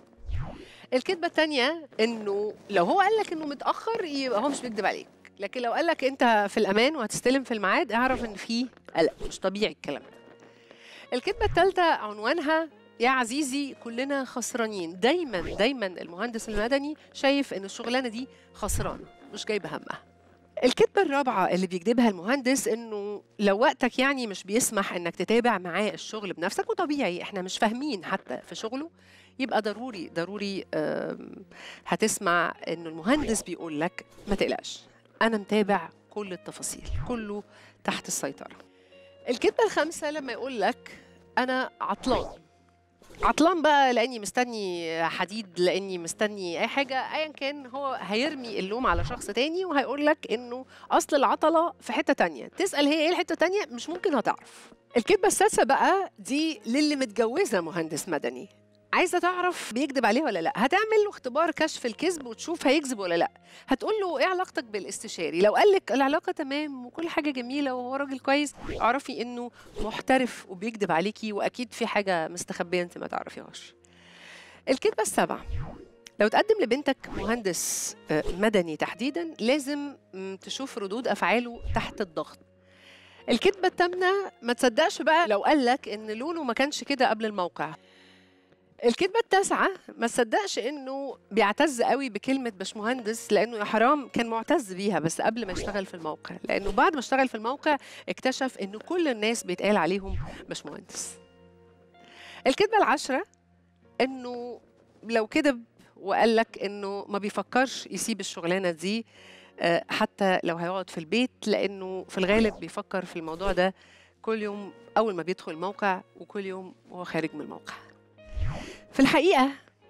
الكذبه الثانيه انه لو هو قال لك انه متاخر يبقى هو مش بيكذب عليك لكن لو قال لك انت في الامان وهتستلم في الميعاد اعرف ان في قلق مش طبيعي الكلام ده الكذبه الثالثه عنوانها يا عزيزي كلنا خسرانين دايما دايما المهندس المدني شايف ان الشغلانه دي خسرانه مش جايبه همها الكذبة الرابعة اللي بيكذبها المهندس انه لو وقتك يعني مش بيسمح انك تتابع معاه الشغل بنفسك وطبيعي احنا مش فاهمين حتى في شغله يبقى ضروري ضروري آم، هتسمع انه المهندس بيقول لك ما تقلقش انا متابع كل التفاصيل كله تحت السيطرة الكذبة الخامسة لما يقول لك انا عطلان عطلان بقى لاني مستني حديد لاني مستني اي حاجه ايا كان هو هيرمي اللوم على شخص تاني وهيقول لك انه اصل العطله في حته تانية تسال هي ايه الحته التانية مش ممكن هتعرف الكذبه السادسه بقى دي للي متجوزه مهندس مدني عايزه تعرف بيكذب عليه ولا لا هتعمل له اختبار كشف الكذب وتشوف هيكذب ولا لا هتقول له ايه علاقتك بالاستشاري لو قال لك العلاقه تمام وكل حاجه جميله وهو راجل كويس اعرفي انه محترف وبيكذب عليكي واكيد في حاجه مستخبيه انت ما تعرفيهاش الكذبه السابعه لو تقدم لبنتك مهندس آه، مدني تحديدا لازم م، تشوف ردود افعاله تحت الضغط الكذبه الثامنه ما تصدقش بقى لو قال لك ان لونه ما كانش كده قبل الموقع الكذبة التاسعة ما تصدقش انه بيعتز قوي بكلمة باشمهندس لانه يا حرام كان معتز بيها بس قبل ما يشتغل في الموقع لانه بعد ما اشتغل في الموقع اكتشف انه كل الناس بيتقال عليهم باشمهندس الكذبة العاشرة انه لو كذب وقال لك انه ما بيفكرش يسيب الشغلانة دي آه، حتى لو هيقعد في البيت لانه في الغالب بيفكر في الموضوع ده كل يوم اول ما بيدخل الموقع وكل يوم وهو خارج من الموقع في الحقيقة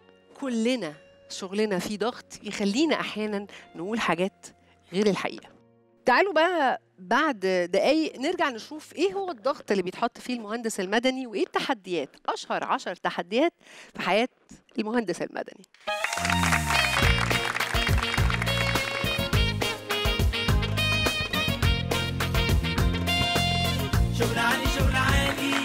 كلنا شغلنا فيه ضغط يخلينا أحيانا نقول حاجات غير الحقيقة تعالوا بقى بعد دقايق نرجع نشوف ايه هو الضغط اللي بيتحط فيه المهندس المدني وايه التحديات اشهر عشر تحديات في حياة المهندس المدني شغل عالي شغل عالي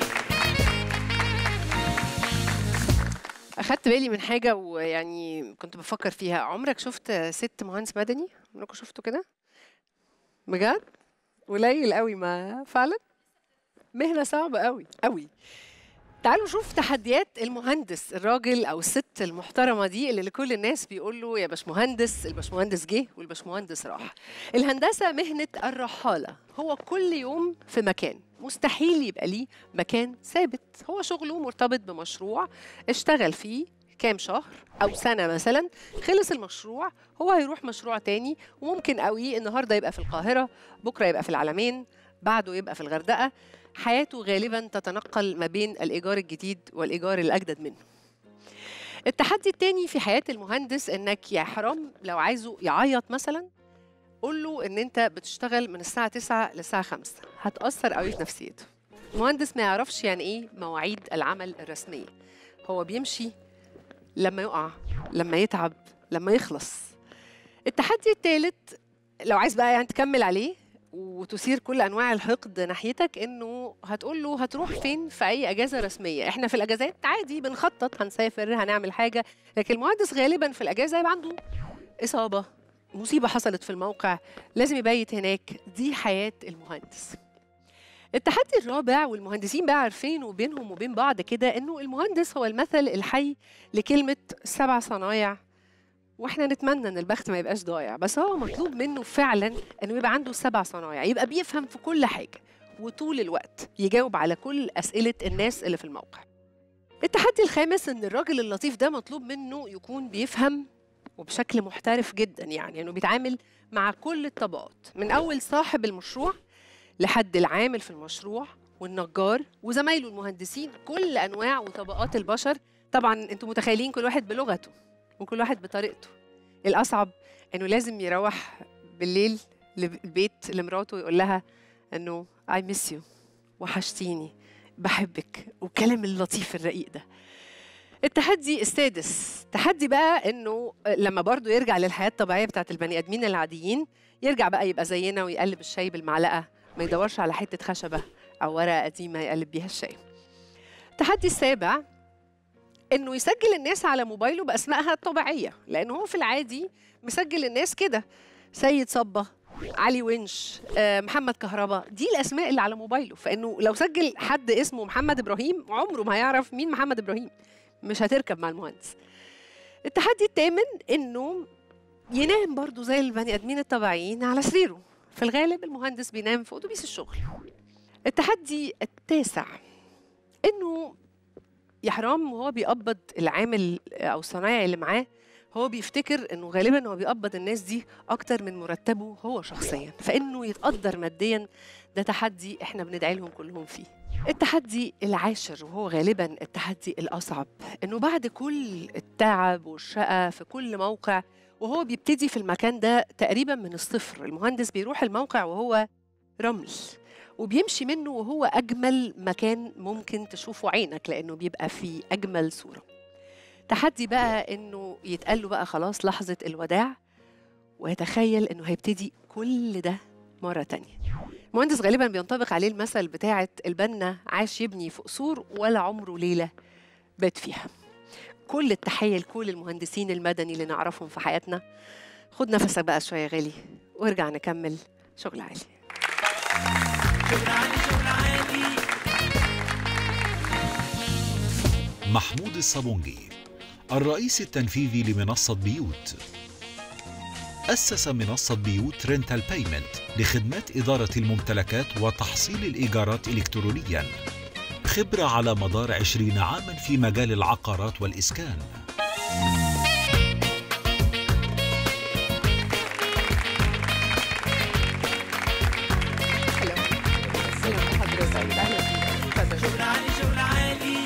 اخدت بالي من حاجة ويعني كنت بفكر فيها عمرك شفت ست مهندس مدني عمركم شفتوا كده بجد قليل قوي ما فعلا مهنة صعبة قوي قوي تعالوا نشوف تحديات المهندس الراجل او الست المحترمه دي اللي لكل الناس بيقول له يا باشمهندس الباشمهندس جه والباشمهندس راح الهندسه مهنه الرحاله هو كل يوم في مكان مستحيل يبقى ليه مكان ثابت هو شغله مرتبط بمشروع اشتغل فيه كام شهر او سنه مثلا خلص المشروع هو هيروح مشروع تاني وممكن قوي النهارده يبقى في القاهره بكره يبقى في العلمين بعده يبقى في الغردقه حياته غالبا تتنقل ما بين الايجار الجديد والايجار الاجدد منه التحدي التاني في حياه المهندس انك يا حرام لو عايزه يعيط مثلا قول له ان انت بتشتغل من الساعه 9 للساعه 5 هتاثر قوي في نفسيته المهندس ما يعرفش يعني ايه مواعيد العمل الرسميه هو بيمشي لما يقع لما يتعب لما يخلص التحدي الثالث لو عايز بقى يعني تكمل عليه وتثير كل انواع الحقد ناحيتك انه هتقول له هتروح فين في اي اجازه رسميه احنا في الاجازات عادي بنخطط هنسافر هنعمل حاجه لكن المهندس غالبا في الاجازه يبقى عنده اصابه مصيبه حصلت في الموقع لازم يبيت هناك دي حياه المهندس التحدي الرابع والمهندسين بقى عارفين بينهم وبين بعض كده انه المهندس هو المثل الحي لكلمه سبع صنايع واحنا نتمنى ان البخت ما يبقاش ضايع بس هو مطلوب منه فعلا انه يبقى عنده سبع صنايع يبقى بيفهم في كل حاجه وطول الوقت يجاوب على كل اسئله الناس اللي في الموقع التحدي الخامس ان الراجل اللطيف ده مطلوب منه يكون بيفهم وبشكل محترف جدا يعني انه بيتعامل مع كل الطبقات من اول صاحب المشروع لحد العامل في المشروع والنجار وزمايله المهندسين كل انواع وطبقات البشر طبعا انتم متخيلين كل واحد بلغته وكل واحد بطريقته الاصعب انه لازم يروح بالليل البيت لمراته ويقول لها انه اي ميس يو وحشتيني بحبك والكلام اللطيف الرقيق ده التحدي السادس تحدي بقى انه لما برضه يرجع للحياه الطبيعيه بتاعت البني ادمين العاديين يرجع بقى يبقى زينا ويقلب الشاي بالمعلقه ما يدورش على حته خشبه او ورقه قديمه يقلب بيها الشاي التحدي السابع انه يسجل الناس على موبايله باسمائها الطبيعيه لانه هو في العادي مسجل الناس كده سيد صبه علي ونش آه، محمد كهربا دي الاسماء اللي على موبايله فانه لو سجل حد اسمه محمد ابراهيم عمره ما هيعرف مين محمد ابراهيم مش هتركب مع المهندس التحدي الثامن انه ينام برضه زي البني ادمين الطبيعيين على سريره في الغالب المهندس بينام في اتوبيس الشغل التحدي التاسع انه يا حرام وهو بيقبض العامل او الصنايعي اللي معاه هو بيفتكر انه غالبا هو بيقبض الناس دي اكتر من مرتبه هو شخصيا فانه يتقدر ماديا ده تحدي احنا بندعي لهم كلهم فيه التحدي العاشر وهو غالبا التحدي الاصعب انه بعد كل التعب والشقه في كل موقع وهو بيبتدي في المكان ده تقريبا من الصفر المهندس بيروح الموقع وهو رمل وبيمشي منه وهو اجمل مكان ممكن تشوفه عينك لانه بيبقى في اجمل صوره تحدي بقى انه يتقال له بقى خلاص لحظه الوداع ويتخيل انه هيبتدي كل ده مره تانية المهندس غالبا بينطبق عليه المثل بتاعه البنا عاش يبني في قصور ولا عمره ليله بات فيها كل التحيه لكل المهندسين المدني اللي نعرفهم في حياتنا خد نفسك بقى شويه غالي وارجع نكمل شغل عالي شغل عالي شغل عالي محمود الصابونجي الرئيس التنفيذي لمنصة بيوت أسس منصة بيوت رينتال بايمنت لخدمات إدارة الممتلكات وتحصيل الإيجارات إلكترونياً خبرة على مدار عشرين عاماً في مجال العقارات والإسكان شغل عالي شغل عالي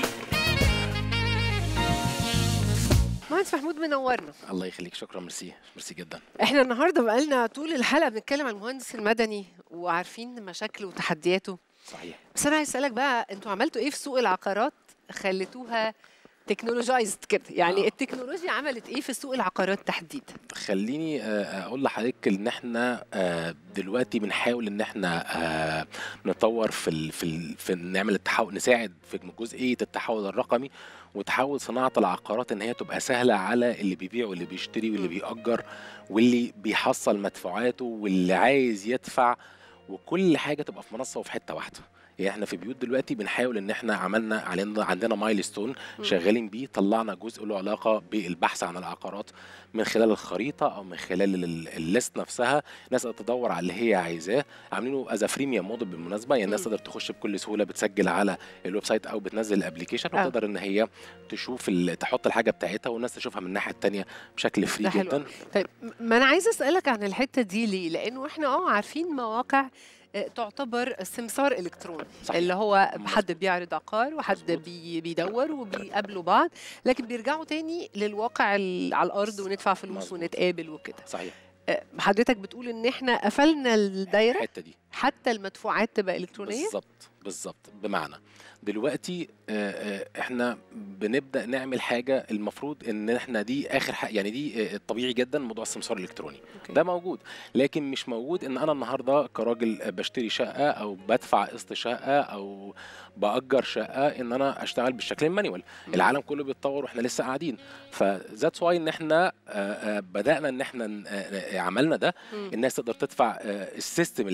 مهندس محمود منورنا الله يخليك شكرا ميرسي ميرسي جدا احنا النهارده بقالنا طول الحلقه بنتكلم عن المهندس المدني وعارفين مشاكله وتحدياته صحيح بس انا عايز اسالك بقى انتوا عملتوا ايه في سوق العقارات خليتوها تكنولوجايزد كده يعني آه. التكنولوجيا عملت ايه في سوق العقارات تحديدا خليني آه، اقول لحضرتك ان احنا آه، دلوقتي بنحاول ان احنا آه، نطور في ال في ال في نعمل التحول نساعد في جزئيه التحول الرقمي وتحول صناعه العقارات ان هي تبقى سهله على اللي بيبيع واللي بيشتري واللي م. بيأجر واللي بيحصل مدفوعاته واللي عايز يدفع وكل حاجه تبقى في منصه وفي حته واحده يعني احنا في بيوت دلوقتي بنحاول ان احنا عملنا علينا عندنا مايلستون م. شغالين بيه طلعنا جزء له علاقه بالبحث عن العقارات من خلال الخريطه او من خلال ال- ال- الليست نفسها الناس تقدر تدور على اللي هي عايزاه عاملينه از فريميوم موديل بالمناسبه يعني الناس مم. تقدر تخش بكل سهوله بتسجل على الويب سايت او بتنزل الابلكيشن آه. وتقدر ان هي تشوف ال- تحط الحاجه بتاعتها والناس تشوفها من الناحيه الثانيه بشكل فري ده حلو جدا طيب ما انا عايزه اسالك عن الحته دي ليه لانه احنا اه عارفين مواقع آه، تعتبر سمسار الكتروني صحيح. اللي هو مظبوط. حد بيعرض عقار وحد مظبوط. بي بيدور وبيقابلوا بعض لكن بيرجعوا تاني للواقع ال- على الارض وندفع فلوس مظبوط. ونتقابل وكده صحيح آه، حضرتك بتقول ان احنا قفلنا الدايره الحته دي حتى المدفوعات تبقى الكترونيه بالظبط بالظبط بمعنى دلوقتي آه، آه، احنا بنبدا نعمل حاجه المفروض ان احنا دي اخر حاجه يعني دي آه، الطبيعي جدا موضوع السمسار الالكتروني أوكي. ده موجود لكن مش موجود ان انا النهارده كراجل آه، بشتري شقه او بدفع قسط شقه او باجر شقه ان انا اشتغل بالشكل المانيوال مم. العالم كله بيتطور واحنا لسه قاعدين فذاتس واي ان احنا آه، آه، بدانا ان احنا ن- آه، آه، عملنا ده مم. الناس تقدر تدفع آه، السيستم اللي هيعمل مش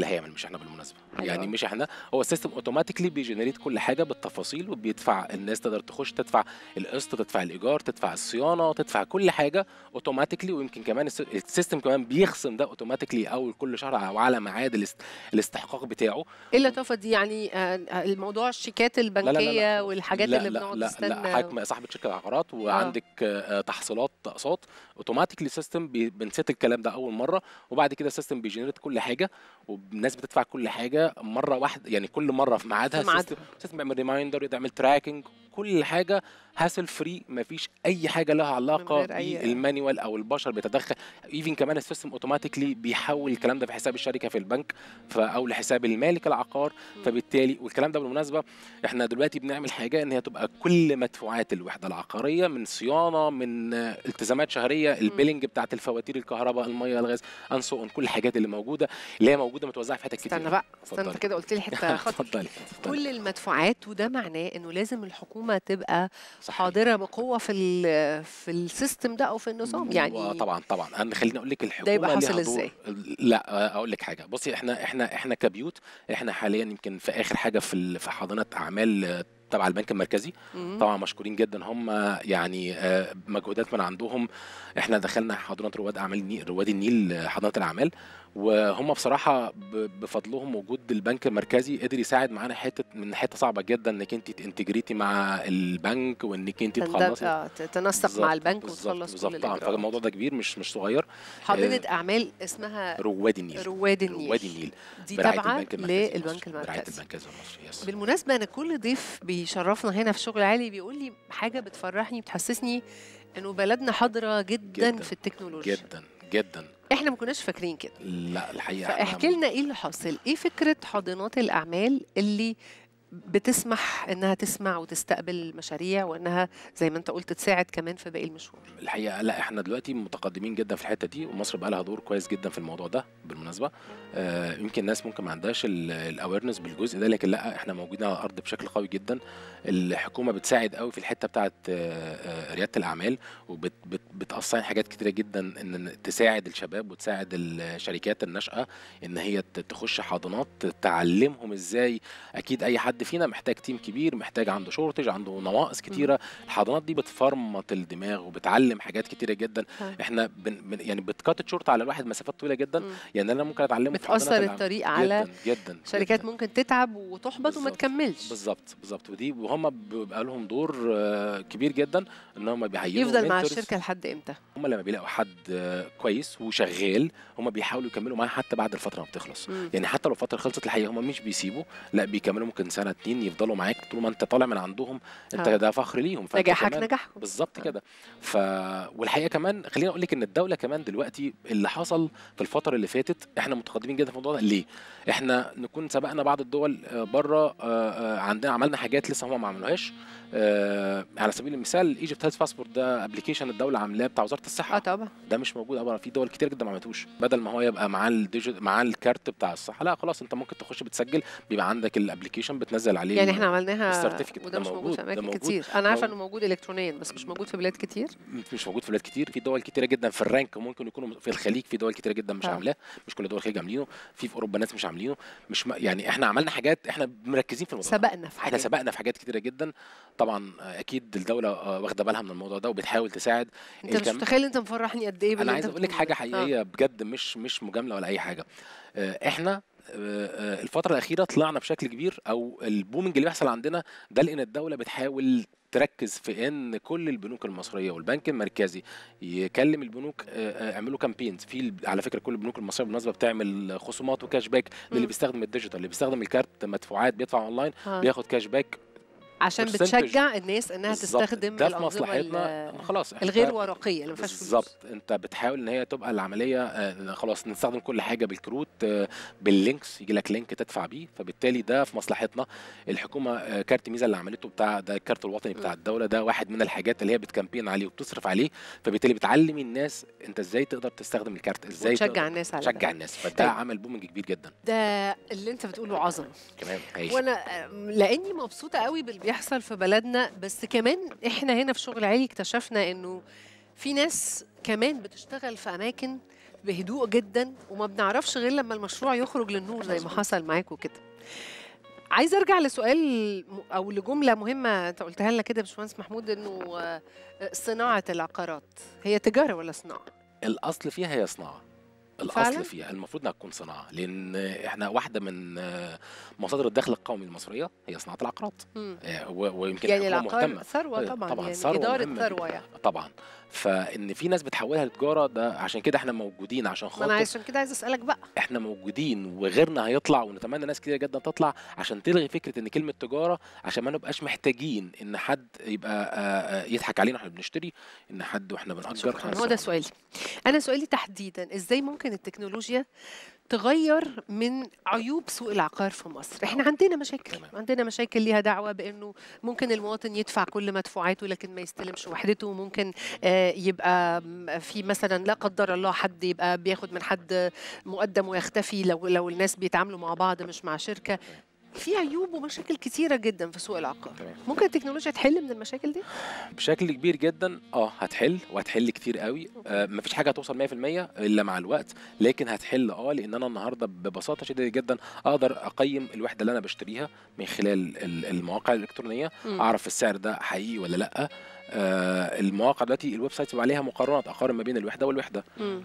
احنا بالمناسبه حلو يعني أوي. مش احنا هو السيستم اوتوماتيكلي بيجنريت كل حاجه بالتفاصيل وبيدفع الناس تقدر تخش تدفع القسط تدفع الايجار تدفع الصيانه تدفع كل حاجه اوتوماتيكلي ويمكن كمان الس- السيستم كمان بيخصم ده اوتوماتيكلي اول كل شهر او على ميعاد الاست- الاستحقاق بتاعه ايه اللطافه دي يعني آه، آه، الموضوع الشيكات البنكيه والحاجات لا اللي لا بنقعد لا نستنى لا حضرتك صاحبه شركه عقارات وعندك آه. تحصيلات اقساط اوتوماتيكلي السيستم بي- بنسيت الكلام ده اول مره وبعد كده السيستم بيجنريت كل حاجه والناس بتدفع كل حاجه مره واحده يعني كل مره في ميعادها في ميعادها. السيستم السيستم بيعمل ريمايندر يعمل تراكنج كل حاجه هاسل فري مفيش اي حاجه لها علاقه غير أي- بالمانيوال او البشر بيتدخل ايفن كمان السيستم اوتوماتيكلي بيحول الكلام ده في حساب الشركه في البنك ف- او لحساب المالك العقار فبالتالي والكلام ده بالمناسبه احنا دلوقتي بنعمل حاجه ان هي تبقى كل مدفوعات الوحده العقاريه من صيانه من آه، التزامات شهريه البيلنج بتاعت الفواتير الكهرباء الميه الغاز انسو كل الحاجات اللي موجوده اللي هي موجوده متوزعه في حتت كتير استنى بقى استنى اتفضلي. انت كده قلت لي حته خطر اتفضلي اتفضلي. كل المدفوعات وده معناه انه لازم الحكومه تبقى صحيح. حاضره بقوه في ال- في السيستم ده او في النظام يعني آه، طبعا طبعا انا خليني اقول لك الحكومه يبقى ليها حاصل دور- إزاي؟ لا آه، اقول لك حاجه بصي احنا احنا احنا كبيوت احنا حاليا يمكن في اخر حاجه في ال- في حاضنه اعمال آه، تبع البنك المركزي مم. طبعا مشكورين جدا هم يعني آه، مجهودات من عندهم احنا دخلنا حاضنه رواد اعمال النيل رواد النيل آه، حاضنه الاعمال وهم بصراحه ب- بفضلهم وجود البنك المركزي قدر يساعد معانا حته من حته صعبه جدا انك انت تنتجريتي مع البنك وانك انت تندب- تخلصي آه، ت- تنسق بالظبط، مع البنك بالظبط، وتخلص بالظبط كل طبعا الاجراءات فالموضوع ده كبير مش مش صغير حاضنه اعمال اسمها رواد النيل رواد النيل رواد النيل دي برعاية تابعه البنك المركزي للبنك المصري. برعاية المركزي البنك المصري يس بالمناسبه انا كل ضيف بيشرفنا هنا في شغل عالي بيقول لي حاجه بتفرحني بتحسسني انه بلدنا حاضره جدا, جداً، في التكنولوجيا جدا جدا احنا ما كناش فاكرين كده لا الحقيقه فاحكي إحنا- لنا ايه اللي حاصل ايه فكره حاضنات الاعمال اللي بتسمح انها تسمع وتستقبل مشاريع وانها زي ما انت قلت تساعد كمان في باقي المشوار الحقيقه لا احنا دلوقتي متقدمين جدا في الحته دي ومصر بقى لها دور كويس جدا في الموضوع ده بالمناسبه آه يمكن الناس ممكن ما عندهاش الاويرنس بالجزء ده لكن لا احنا موجودين على الارض بشكل قوي جدا الحكومه بتساعد قوي في الحته بتاعه آه آه رياده الاعمال وبتقصي حاجات كتيره جدا ان تساعد الشباب وتساعد الشركات الناشئه ان هي ت- تخش حاضنات تعلمهم ازاي اكيد اي حد فينا محتاج تيم كبير محتاج عنده شورتج عنده نواقص كتيره الحضانات دي بتفرمط الدماغ وبتعلم حاجات كتيره جدا ها. احنا بن بن يعني بتكات شورت على الواحد مسافات طويله جدا مم. يعني انا ممكن اتعلمه في حضانات بتاثر العمل. الطريق على جدا جدا شركات جداً. ممكن تتعب وتحبط وما بالظبط. تكملش بالظبط بالظبط ودي وهم بيبقى لهم دور آه، كبير جدا ان هم بيعينوا يفضل مع mentors. الشركه لحد امتى هم لما بيلاقوا حد آه، كويس وشغال هم بيحاولوا يكملوا معاه حتى بعد الفتره ما بتخلص مم. يعني حتى لو الفتره خلصت الحقيقه هم مش بيسيبوا لا بيكملوا ممكن سنه اتنين يفضلوا معاك طول ما انت طالع من عندهم انت آه. ده فخر ليهم فأنت نجاحك كمان- نجاحكم بالظبط آه. كده ف والحقيقه كمان خليني اقول لك ان الدوله كمان دلوقتي اللي حصل في الفتره اللي فاتت احنا متقدمين جدا في الموضوع ده ليه احنا نكون سبقنا بعض الدول بره عندنا عملنا حاجات لسه هم ما عملوهاش آه، على سبيل المثال ايجيبت هيلث باسبورت ده ابلكيشن الدوله عاملاه بتاع وزاره الصحه اه طبعا ده مش موجود ابدا في دول كتير جدا ما عملتوش بدل ما هو يبقى معاه الديجيت معاه الكارت بتاع الصحه لا خلاص انت ممكن تخش بتسجل بيبقى عندك الابلكيشن بتنزل عليه يعني ال- احنا عملناها السيرتيفيكت وده ده مش موجود موجود، في ده اماكن موجود. كتير انا عارفه موجود. انه موجود الكترونيا بس مش موجود في بلاد كتير مش موجود في بلاد كتير في دول كتيره جدا في الرانك ممكن يكونوا في الخليج في دول كتيره جدا مش آه. عاملاه مش كل دول الخليج عاملينه في في اوروبا ناس مش عاملينه مش م... يعني احنا عملنا حاجات احنا مركزين في الموضوع ده. سبقنا في احنا حاجات سبقنا في حاجات كتيره جدا طبعا آه، اكيد الدوله آه، واخده بالها من الموضوع ده وبتحاول تساعد انت مش الكم- متخيل انت مفرحني قد ايه باللي انا عايز انت اقول لك بتقوله حاجه ده. آه. حقيقيه بجد مش مش مجامله ولا اي حاجه آه، احنا آه، آه، الفتره الاخيره طلعنا بشكل كبير او البومنج اللي بيحصل عندنا ده لان الدوله بتحاول تركز في ان كل البنوك المصريه والبنك المركزي يكلم البنوك آه، آه، اعملوا كامبينز في ال- على فكره كل البنوك المصريه بالمناسبه بتعمل خصومات وكاش باك للي مم. بيستخدم الديجيتال اللي بيستخدم الكارت مدفوعات بيدفع اونلاين آه. بياخد كاش باك عشان percentage. بتشجع الناس انها بالظبط. تستخدم ده في الأنظمة مصلحتنا ال- خلاص إحنا الغير ورقيه اللي ما فيهاش فلوس بالظبط انت بتحاول ان هي تبقى العمليه آه، خلاص نستخدم كل حاجه بالكروت آه، باللينكس يجي لك لينك تدفع بيه فبالتالي ده في مصلحتنا الحكومه آه، كارت ميزه اللي عملته بتاع ده الكارت الوطني بتاع م. الدوله ده واحد من الحاجات اللي هي بتكامبين عليه وبتصرف عليه فبالتالي بتعلم الناس انت ازاي تقدر تستخدم الكارت ازاي وتشجع تقدر الناس على تشجع ده. الناس فده طيب. عمل بومنج كبير جدا ده اللي انت بتقوله عظمه كمان هايل وانا آم، لاني مبسوطه قوي باللي بيحصل في بلدنا بس كمان احنا هنا في شغل عالي اكتشفنا انه في ناس كمان بتشتغل في اماكن بهدوء جدا وما بنعرفش غير لما المشروع يخرج للنور زي ما حصل معاكم كده عايزه ارجع لسؤال م- او لجمله مهمه انت قلتها لنا كده يا باشمهندس محمود انه آه، صناعه العقارات هي تجاره ولا صناعه؟ الاصل فيها هي صناعه فعلاً؟ الاصل فيها المفروض انها تكون صناعه لان احنا واحده من آه، مصادر الدخل القومي المصريه هي صناعه العقارات مم. آه، و- ويمكن يعني الحكومه العقار مهتمه ثروه آه، طبعا, طبعاً يعني ثروة اداره مهمة ثروه جداً. يعني طبعا فان في ناس بتحولها لتجاره ده عشان كده احنا موجودين عشان ما انا خاطر عشان كده عايز اسالك بقى احنا موجودين وغيرنا هيطلع ونتمنى ناس كتير جدا تطلع عشان تلغي فكره ان كلمه تجاره عشان ما نبقاش محتاجين ان حد يبقى آه، آه، يضحك علينا واحنا بنشتري ان حد واحنا بنأجر شكرا هو ده سؤالي انا سؤالي تحديدا ازاي ممكن التكنولوجيا تغير من عيوب سوق العقار في مصر احنا عندنا مشاكل تمام. عندنا مشاكل ليها دعوه بانه ممكن المواطن يدفع كل مدفوعاته لكن ما يستلمش وحدته ممكن آه، يبقى م- في مثلا لا قدر الله حد يبقى بياخد من حد مقدم ويختفي لو لو الناس بيتعاملوا مع بعض مش مع شركه في عيوب ومشاكل كتيره جدا في سوق العقار تمام. ممكن التكنولوجيا تحل من المشاكل دي بشكل كبير جدا اه هتحل وهتحل كتير قوي آه مفيش حاجه هتوصل 100% الا مع الوقت لكن هتحل اه لان انا النهارده ببساطه شديده جدا اقدر اقيم الوحده اللي انا بشتريها من خلال ال- المواقع الالكترونيه مم. اعرف السعر ده حقيقي ولا لا آه المواقع دلوقتي الويب سايت بيبقى عليها مقارنات اقارن ما بين الوحده والوحده مم.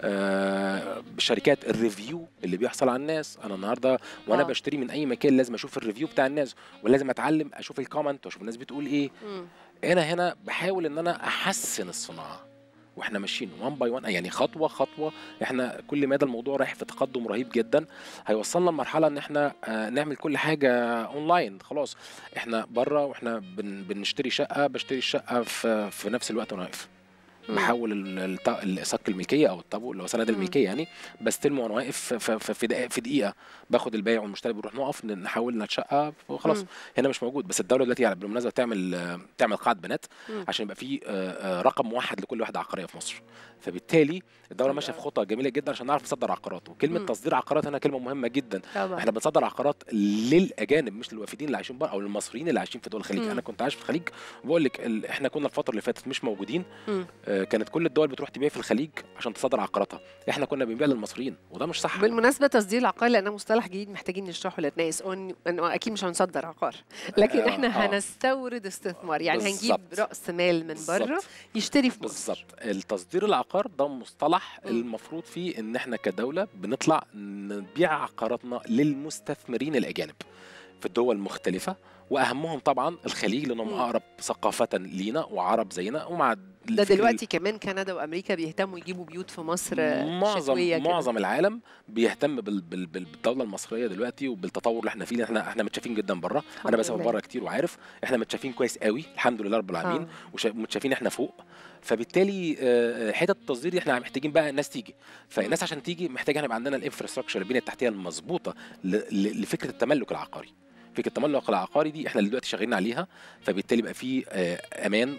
آه بشركات الريفيو اللي بيحصل على الناس انا النهارده وانا آه. بشتري من اي مكان لازم اشوف الريفيو بتاع الناس ولازم اتعلم اشوف الكومنت واشوف الناس بتقول ايه مم. انا هنا بحاول ان انا احسن الصناعه واحنا ماشيين 1 باي 1 يعني خطوه خطوه احنا كل مدى الموضوع رايح في تقدم رهيب جدا هيوصلنا لمرحله ان احنا آه، نعمل كل حاجه اونلاين خلاص احنا بره واحنا بن بنشتري شقه بشتري الشقه في في نفس الوقت وانا واقف مم. بحول ال- الط- الصك الملكيه او الطابو اللي هو سند مم. الملكيه يعني بستلمه وانا واقف في- في في- في دقيقه في دقيقه باخد البايع والمشتري بنروح نقف ن- نحول الشقه وخلاص مم. هنا مش موجود بس الدوله دلوقتي يعني بالمناسبه تعمل آه، تعمل قاعده بيانات مم. عشان يبقى في آه، آه، رقم موحد لكل وحده عقاريه في مصر فبالتالي الدوله حلو ماشيه في أوي. خطه جميله جدا عشان نعرف نصدر عقارات وكلمه مم. تصدير عقارات هنا كلمه مهمه جدا طبعا احنا بنصدر عقارات للاجانب مش للوافدين اللي عايشين بره او للمصريين اللي عايشين في دول الخليج مم. انا كنت عايش في الخليج بقول لك ال- احنا كنا الفتره اللي فاتت مش موجودين مم. آه، كانت كل الدول بتروح تبيع في الخليج عشان تصدر عقاراتها احنا كنا بنبيع للمصريين وده مش صح بالمناسبة تصدير العقار لأنه مصطلح جديد محتاجين نشرحه للناس أن- أنه أكيد مش هنصدر عقار لكن آه، إحنا آه. هنستورد استثمار يعني هنجيب بالظبط. رأس مال من بره بالظبط. يشتري في مصر بالظبط التصدير العقار ده مصطلح مم. المفروض فيه ان احنا كدوله بنطلع نبيع عقاراتنا للمستثمرين الاجانب في الدول المختلفه واهمهم طبعا الخليج لانهم مم. اقرب ثقافه لينا وعرب زينا ومع ده الفكر دلوقتي كمان كندا وأمريكا بيهتموا يجيبوا بيوت في مصر آه، معظم شتوية كده. معظم العالم بيهتم بال بال بال بالدوله المصريه دلوقتي وبالتطور اللي احنا فيه لأن احنا احنا متشافين جدا بره انا الحمد بسافر لله. بره كتير وعارف احنا متشافين كويس قوي الحمد لله رب العالمين آه. وشا- ومتشافين احنا فوق فبالتالي آه، حته التصدير دي احنا محتاجين بقى الناس تيجي فالناس عشان تيجي محتاجه هنبقى عندنا الانفراستراكشر البنيه التحتيه المظبوطه ل- ل- لفكره التملك العقاري فكره التملك العقاري دي احنا دلوقتي شغالين عليها فبالتالي بقى في آه، امان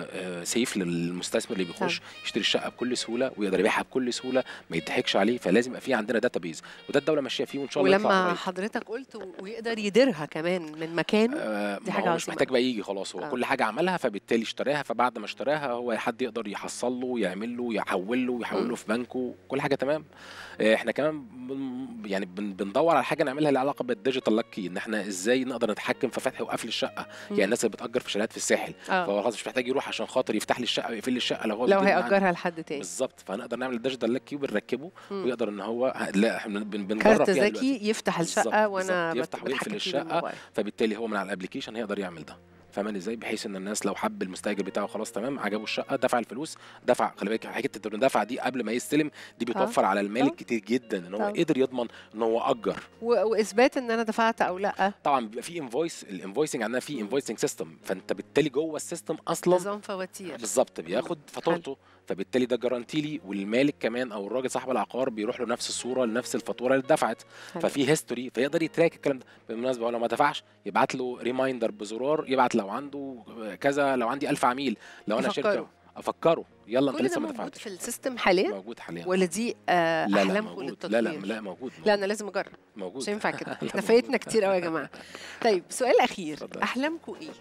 وسيف للمستثمر اللي بيخش يشتري الشقه بكل سهوله ويقدر يبيعها بكل سهوله ما يضحكش عليه فلازم يبقى في عندنا داتا بيز وده الدوله ماشيه فيه وان شاء الله يطلع ولما قريب. حضرتك قلت و- ويقدر يديرها كمان من مكانه آه، دي ما حاجة هو مش عظيمة محتاج أوي. بقى يجي خلاص هو آه. كل حاجه عملها فبالتالي اشتراها فبعد ما اشتراها هو حد يقدر يحصل له يعمل له يحول له يحول مم. له في بنكه كل حاجه تمام آه، احنا كمان بن- يعني بن- بندور على حاجه نعملها لها علاقه بالديجيتال لاكي ان احنا ازاي نقدر نتحكم في فتح وقفل الشقه مم. يعني الناس اللي بتاجر في شاليهات في الساحل آه. فهو خلاص مش محتاج يروح عشان خاطر يفتح لي الشقه ويقفل لي الشقه لو هو لو بيجيب من عندي. هيأجرها لحد تاني بالظبط فهنقدر نعمل الديجيتال لاكي وبنركبه مم. ويقدر ان هو لا احنا بن- بنجرب كارت فيها دلوقتي. ذكي يفتح بالظبط، الشقة وأنا بالظبط. بت- يفتح ويقفل بتحكم فيه الشقة. بالموبايل. فبالتالي هو من على الابلكيشن هيقدر يعمل ده فاهمان ازاي بحيث ان الناس لو حب المستاجر بتاعه خلاص تمام عجبه الشقه دفع الفلوس دفع خلي بالك حته انه دفع دي قبل ما يستلم دي بتوفر على المالك آه. كتير جدا ان هو آه. قدر يضمن ان هو اجر و- واثبات ان انا دفعت او لا طبعا بيبقى في انفويس الانفويسنج عندنا في انفويسنج سيستم فانت بالتالي جوه السيستم اصلا نظام فواتير بالظبط بياخد فاتورته فبالتالي ده جارانتي لي والمالك كمان او الراجل صاحب العقار بيروح له نفس الصوره لنفس الفاتوره اللي اتدفعت حلو. ففي هيستوري فيقدر يتراك الكلام ده بالمناسبه هو لو ما دفعش يبعت له ريمايندر بزرار يبعت لو عنده كذا لو عندي ألف عميل لو انا يفكره. شركه افكره يلا انت كل لسه ده ما موجود دفعتش في السيستم حاليا موجود حاليا ولا دي آه لا لا احلامكم موجود للتطوير لا لا لا موجود لا انا لازم اجرب موجود مش هينفع كده لا، احنا موجود. فايتنا كتير قوي يا جماعه طيب سؤال اخير اتفضل. احلامكم ايه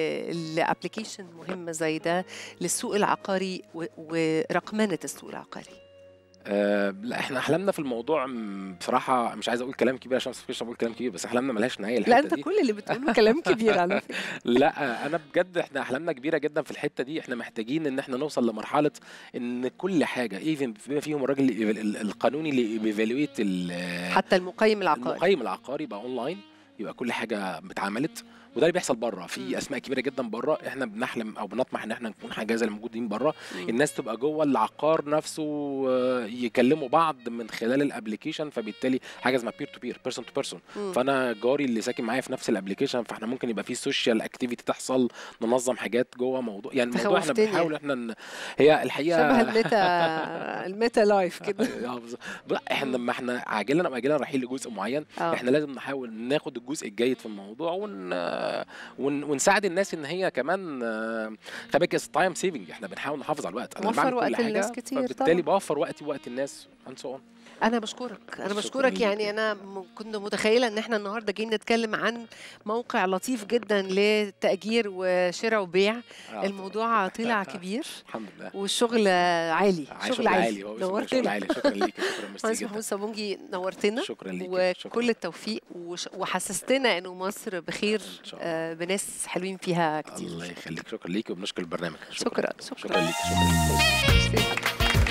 ل- لابلكيشن مهمه زي ده للسوق العقاري و- ورقمنه السوق العقاري آه لا احنا احلامنا في الموضوع م، بصراحه مش عايز اقول كلام كبير عشان مش بقول كلام كبير بس احلامنا ملهاش نهايه لا الحته انت دي كل اللي بتقوله كلام كبير على فكره لا انا بجد احنا احلامنا كبيره جدا في الحته دي احنا محتاجين ان احنا نوصل لمرحله ان كل حاجه ايفن بما فيهم الراجل اللي- ال- القانوني اللي بيفالويت حتى المقيم العقاري المقيم العقاري بقى اونلاين يبقى كل حاجه اتعملت وده اللي بيحصل بره مم. في اسماء كبيره جدا بره احنا بنحلم او بنطمح ان احنا نكون حاجه زي اللي موجودين بره مم. الناس تبقى جوه العقار نفسه آه، يكلموا بعض من خلال الابلكيشن فبالتالي حاجه اسمها بير تو بير بيرسون تو بيرسون مم. فانا جاري اللي ساكن معايا في نفس الابلكيشن فاحنا ممكن يبقى في سوشيال اكتيفيتي تحصل ننظم حاجات جوه موضوع يعني الموضوع احنا تخوفتني. بنحاول احنا ن... هي الحقيقه شبه الميتا الميتا لايف كده آه، بالظبط. لا احنا لما احنا عاجلا او اجلا رايحين لجزء معين آه. احنا لازم نحاول ناخد الجزء الجيد في الموضوع ون... ون... ونساعد الناس ان هي كمان آه، خلي بالك تايم سيفنج احنا بنحاول نحافظ على الوقت انا وفر بعمل كل وقت حاجة، الناس كتير فبالتالي طبعاً. بوفر وقتي ووقت الناس and so on. انا بشكرك انا شكراً بشكرك ليك. يعني انا م- كنت متخيله ان احنا النهارده جايين نتكلم عن موقع لطيف جدا لتاجير وشراء وبيع آه، الموضوع طلع كبير الحمد لله والشغل عالي عايش شغل عالي عالي هو اسمه شغل نورتنا عالي شكرا ليك شكرا ميرسي مهندس جدا محمود صابونجي نورتنا شكرا ليك وكل التوفيق وش- وحسستنا انه مصر بخير إن شاء الله. آه، بناس حلوين فيها كتير الله يخليك شكرا ليك وبنشكر البرنامج شكرا شكرا شكرا ليك شكرا ليك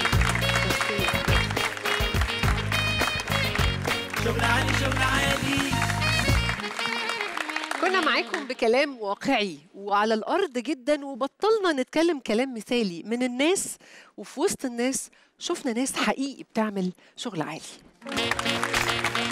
شغل عالي شغل عالي كنا معاكم بكلام واقعي وعلى الارض جدا وبطلنا نتكلم كلام مثالي من الناس وفي وسط الناس شفنا ناس حقيقي بتعمل شغل عالي